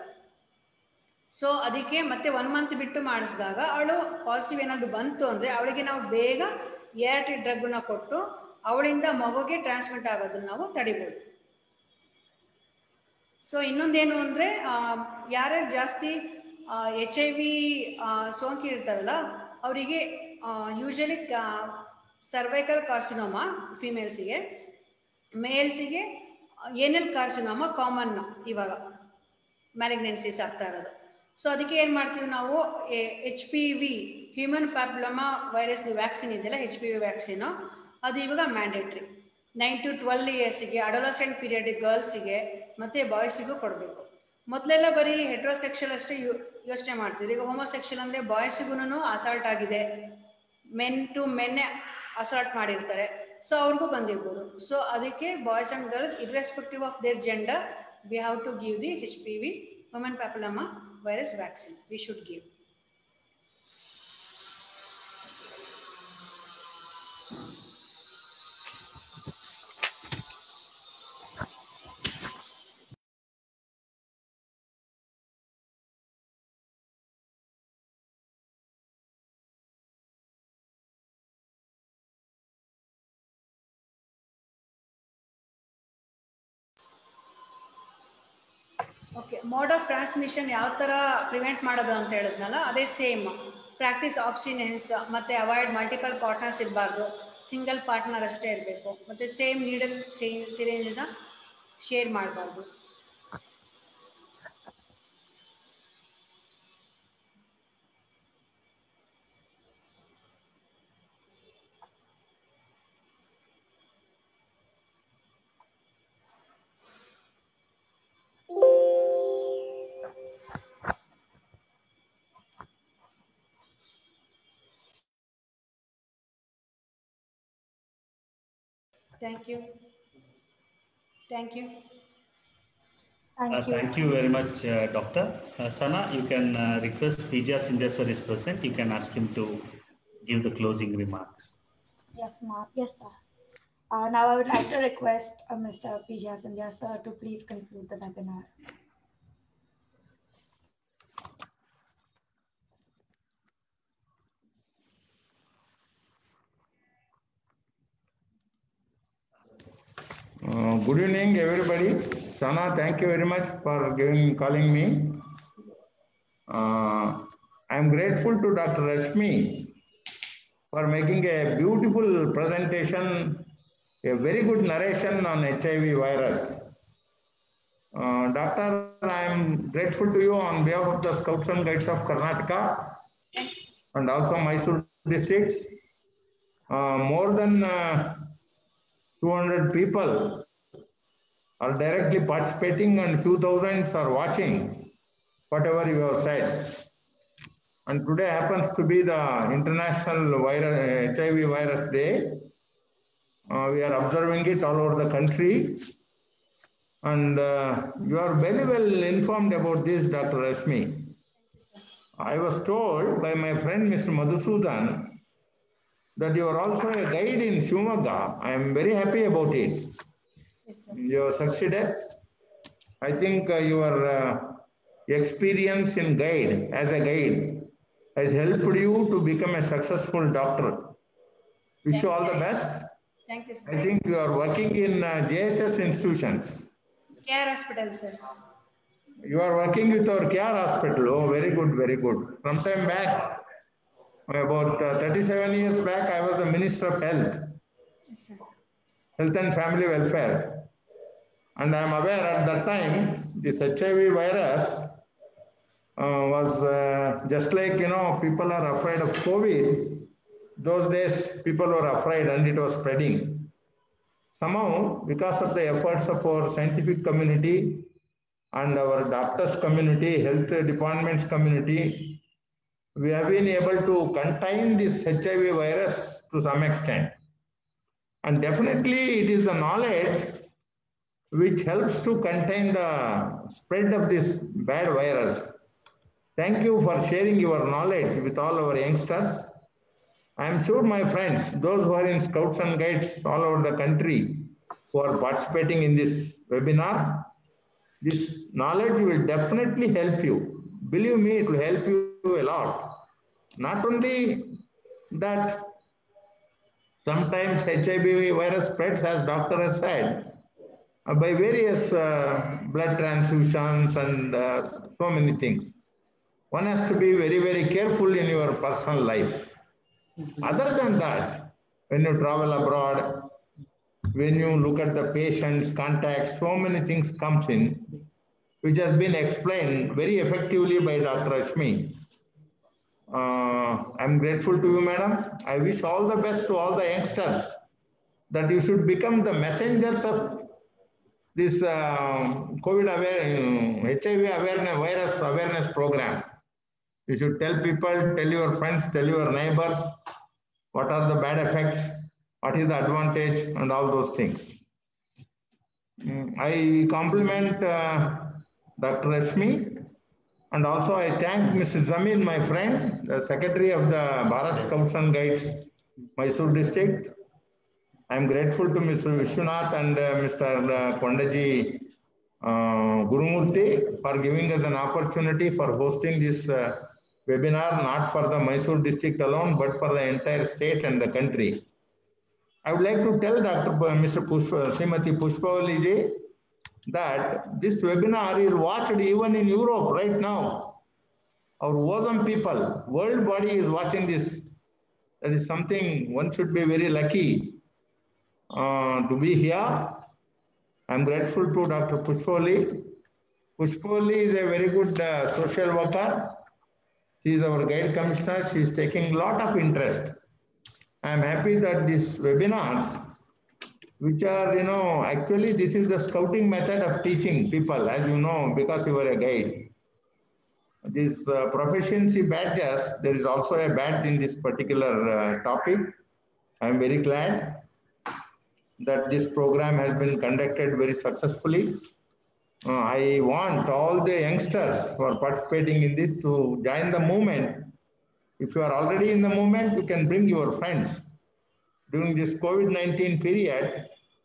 ಸೊ ಅದಕ್ಕೆ ಮತ್ತೆ ಒನ್ ಮಂತ್ ಬಿಟ್ಟು ಮಾಡಿಸಿದಾಗ ಅವಳು ಪಾಸಿಟಿವ್ ಏನಾದರೂ ಬಂತು ಅಂದರೆ ಅವಳಿಗೆ ನಾವು ಬೇಗ ಎ ಆರ್ ಟಿ ಡ್ರಗ್ನ ಕೊಟ್ಟು ಅವಳಿಂದ ಮಗುಗೆ ಟ್ರಾನ್ಸ್ಮಿಟ್ ಆಗೋದನ್ನು ನಾವು ತಡಿಬೋದು ಸೊ ಇನ್ನೊಂದೇನು ಅಂದರೆ ಯಾರ್ಯಾರು ಜಾಸ್ತಿ ಎಚ್ ಐ ವಿ ಸೋಂಕಿ ಇರ್ತಾರಲ್ಲ ಅವರಿಗೆ ಯೂಶಲಿ ಸರ್ವೈಕಲ್ ಕಾರ್ಸಿನೋಮಾ ಫಿಮೇಲ್ಸಿಗೆ ಮೇಲ್ಸಿಗೆ ಏನೆಲ್ ಕಾರ್ಸಿನೋಮಾ ಕಾಮನ್ ಇವಾಗ ಮ್ಯಾಲಿಗ್ನೆನ್ಸಿಸ್ ಆಗ್ತಾ ಇರೋದು ಸೊ ಅದಕ್ಕೆ ಏನು ಮಾಡ್ತೀವಿ ನಾವು H P V human papilloma virus vaccine ಇದೆಯಲ್ಲ ಎಚ್ ಪಿ ವಿ ವ್ಯಾಕ್ಸಿನು ಅದು ಇವಾಗ ಮ್ಯಾಂಡೇಟ್ರಿ ನೈನ್ ಟು ಟ್ವೆಲ್ ಇಯರ್ಸಿಗೆ ಅಡೋಲಸೆಂಟ್ ಪೀರಿಯಡ್ ಗರ್ಲ್ಸಿಗೆ ಮತ್ತು ಬಾಯ್ಸಿಗೂ ಕೊಡಬೇಕು ಮೊದಲೆಲ್ಲ ಬರೀ ಹೆಟ್ರೋಸೆಕ್ಷಲ್ ಅಷ್ಟೇ ಯೋ ಯೋಚನೆ ಮಾಡ್ತಿದ್ರು ಈಗ ಹೋಮೋಸೆಕ್ಷಲ್ ಅಂದರೆ ಬಾಯ್ಸಿಗೂ ಅಸಾಲ್ಟ್ ಆಗಿದೆ ಮೆನ್ ಟು ಮೆನ್ನೇ ಅಸಾಲ್ಟ್ ಮಾಡಿರ್ತಾರೆ ಸೊ ಅವ್ರಿಗೂ ಬಂದಿರ್ಬೋದು ಸೊ ಅದಕ್ಕೆ boys and girls irrespective of their gender we have to give the H P V human papilloma virus vaccine we should give. Okay mode of transmission ಯಾವ ಥರ ಪ್ರಿವೆಂಟ್ ಮಾಡೋದು ಅಂತ ಹೇಳಿದ್ನಲ್ಲ ಅದೇ ಸೇಮ್ ಪ್ರಾಕ್ಟೀಸ್ ಆಪ್ಸಿನೆನ್ಸ್ ಮತ್ತು ಅವಾಯ್ಡ್ ಮಲ್ಟಿಪಲ್ ಪಾರ್ಟ್ನರ್ಸ್ ಇರಬಾರ್ದು ಸಿಂಗಲ್ ಪಾರ್ಟ್ನರ್ ಅಷ್ಟೇ ಇರಬೇಕು ಮತ್ತು ಸೇಮ್ ನೀಡಲ್ ಸಿರೇಂಜನ್ನ ಶೇರ್ ಮಾಡಬಾರ್ದು thank you thank you Thank Uh, you. Thank you very much, uh, Doctor. Uh, Sana, you can uh, request Vijay Sindhya sir is present. You can ask him to give the closing remarks. Yes, ma'am. Yes, sir. Uh, now I would like to request uh, Mr. Pija Sandhya sir to please conclude the webinar. Uh, Good evening, everybody. Sana, thank you very much for giving, calling me. Uh, I'm grateful to Dr. Rashmi for making a beautiful presentation, a very good narration on HIV virus. Uh, Doctor, I'm grateful to you on behalf of the Scouts and Guides of Karnataka and also Mysore districts. Uh, more than uh, 200 people are directly participating and few thousands are watching whatever you have said. And today happens to be the International virus, HIV Virus Day. Uh, we are observing it all over the country. And uh, you are very well informed about this, Dr. Rasmi. I was told by my friend, Mr. Madhusudan, that you are also a guide in Shumaga. I am very happy about it. Yes, sir. You have succeeded. I think uh, your uh, experience in guide, as a guide, has helped you to become a successful doctor. Wish you all the best. Thank you, I sir. think you are working in uh, JSS institutions. Care hospital, sir. You are working with our care hospital. Oh, very good, very good. From time back, about uh, 37 years back, I was the Minister of Health. Yes, sir. health and family welfare. And I am aware at that time, this HIV virus uh, was uh, just like, you know, people are afraid of COVID. Those days, people were afraid and it was spreading. Somehow, because of the efforts of our scientific community and our doctors community, health departments community, we have been able to contain this HIV virus to some extent. And definitely it is the knowledge which helps to contain the spread of this bad virus. Thank you for sharing your knowledge with all our youngsters. I am sure my friends, those who are in Scouts and Guides all over the country who are participating in this webinar, this knowledge will definitely help you. Believe me, it will help you a lot. Not only that, sometimes HIV virus spreads, as doctor has said, uh, by various uh, blood transfusions and uh, so many things. One has to be very, very careful in your personal life. Other than that, when you travel abroad, when you look at the patient's contacts, so many things comes in, which has been explained very effectively by Dr. Ashmi. Uh, I'm grateful to you, madam. I wish all the best to all the youngsters that you should become the messengers of this uh, COVID aware, HIV awareness, virus awareness program. You should tell people, tell your friends, tell your neighbors what are the bad effects, what is the advantage, and all those things. Mm, I compliment uh, Dr. Rashmi And also I thank Mr. Zamil, my friend, the secretary of the Bharat Scouts and Guides, Mysore district. I'm grateful to Mr. Vishwanath and uh, Mr. uh, Kondaji uh, Gurumurthy for giving us an opportunity for hosting this uh, webinar, not for the Mysore district alone, but for the entire state and the country. I would like to tell Dr. P- Mr. Pushpa, Srimati Pushpawali ji that this webinar is watched even in Europe right now. Our WOSM people, world body is watching this. That is something one should be very lucky uh, to be here. I'm grateful to Dr. Pushpoli. Pushpoli is a very good uh, social worker. She is our guide commissioner. She is taking a lot of interest. I'm happy that these webinars, which are, you know, actually this is the scouting method of teaching people, as you know, because you are a guide. These uh, proficiency badges, there is also a badge in this particular uh, topic. I'm very glad that this program has been conducted very successfully. Uh, I want all the youngsters who are participating in this to join the movement. If you are already in the movement, you can bring your friends. During this COVID-19 period,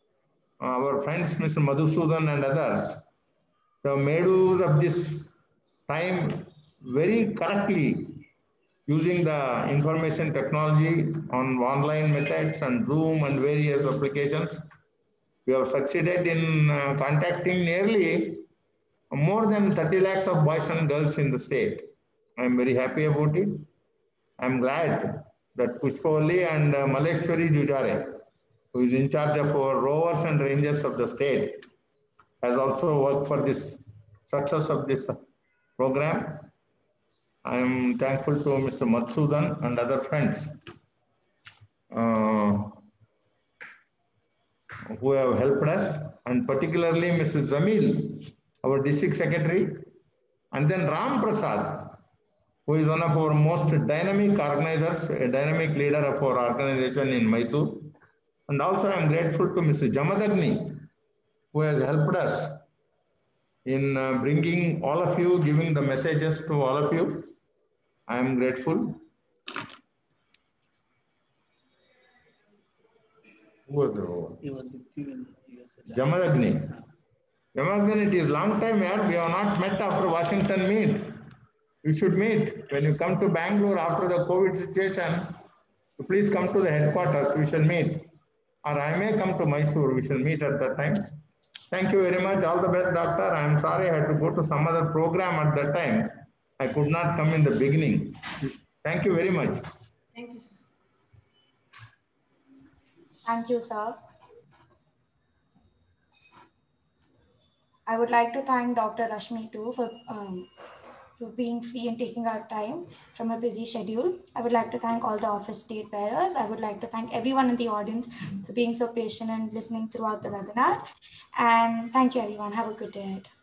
our friends, Mr. Madhusudan and others, have made use of this time very correctly using the information technology on online methods and Zoom and various applications. We have succeeded in uh, contacting nearly more than 30 lakhs of boys and girls in the state. I'm very happy about it. I'm glad that Pushpawali and uh, Maleshwari Jujare, who is in charge of our rovers and rangers of the state, has also worked for this success of this program. I am thankful to Mr. Matsudan and other friends uh, who have helped us, and particularly Mr. Zamil, our district secretary, and then Ram Prasad, who is one of our most dynamic organizers, a dynamic leader of our organization in Mysore. And also I am grateful to Mr. Jamadagni, who has helped us in uh, bringing all of you, giving the messages to all of you. I am grateful. Who was the- He was with you in US. Jamadagni. Jamadagni, it is long time here. We have not met after Washington meet. We should meet. When you come to Bangalore after the COVID situation, you please come to the headquarters. We shall meet. Or I may come to Mysore. We shall meet at that time. Thank you very much. All the best, doctor. I am sorry I had to go to some other program at that time. I could not come in the beginning. Thank you very much. Thank you, sir. Thank you, sir. I would like to thank Dr. Rashmi too for, um, for being free and taking our time from a busy schedule. I would like to thank all the office state bearers. I would like to thank everyone in the audience for being so patient and listening throughout the webinar. And thank you, everyone. Have a good day. ahead.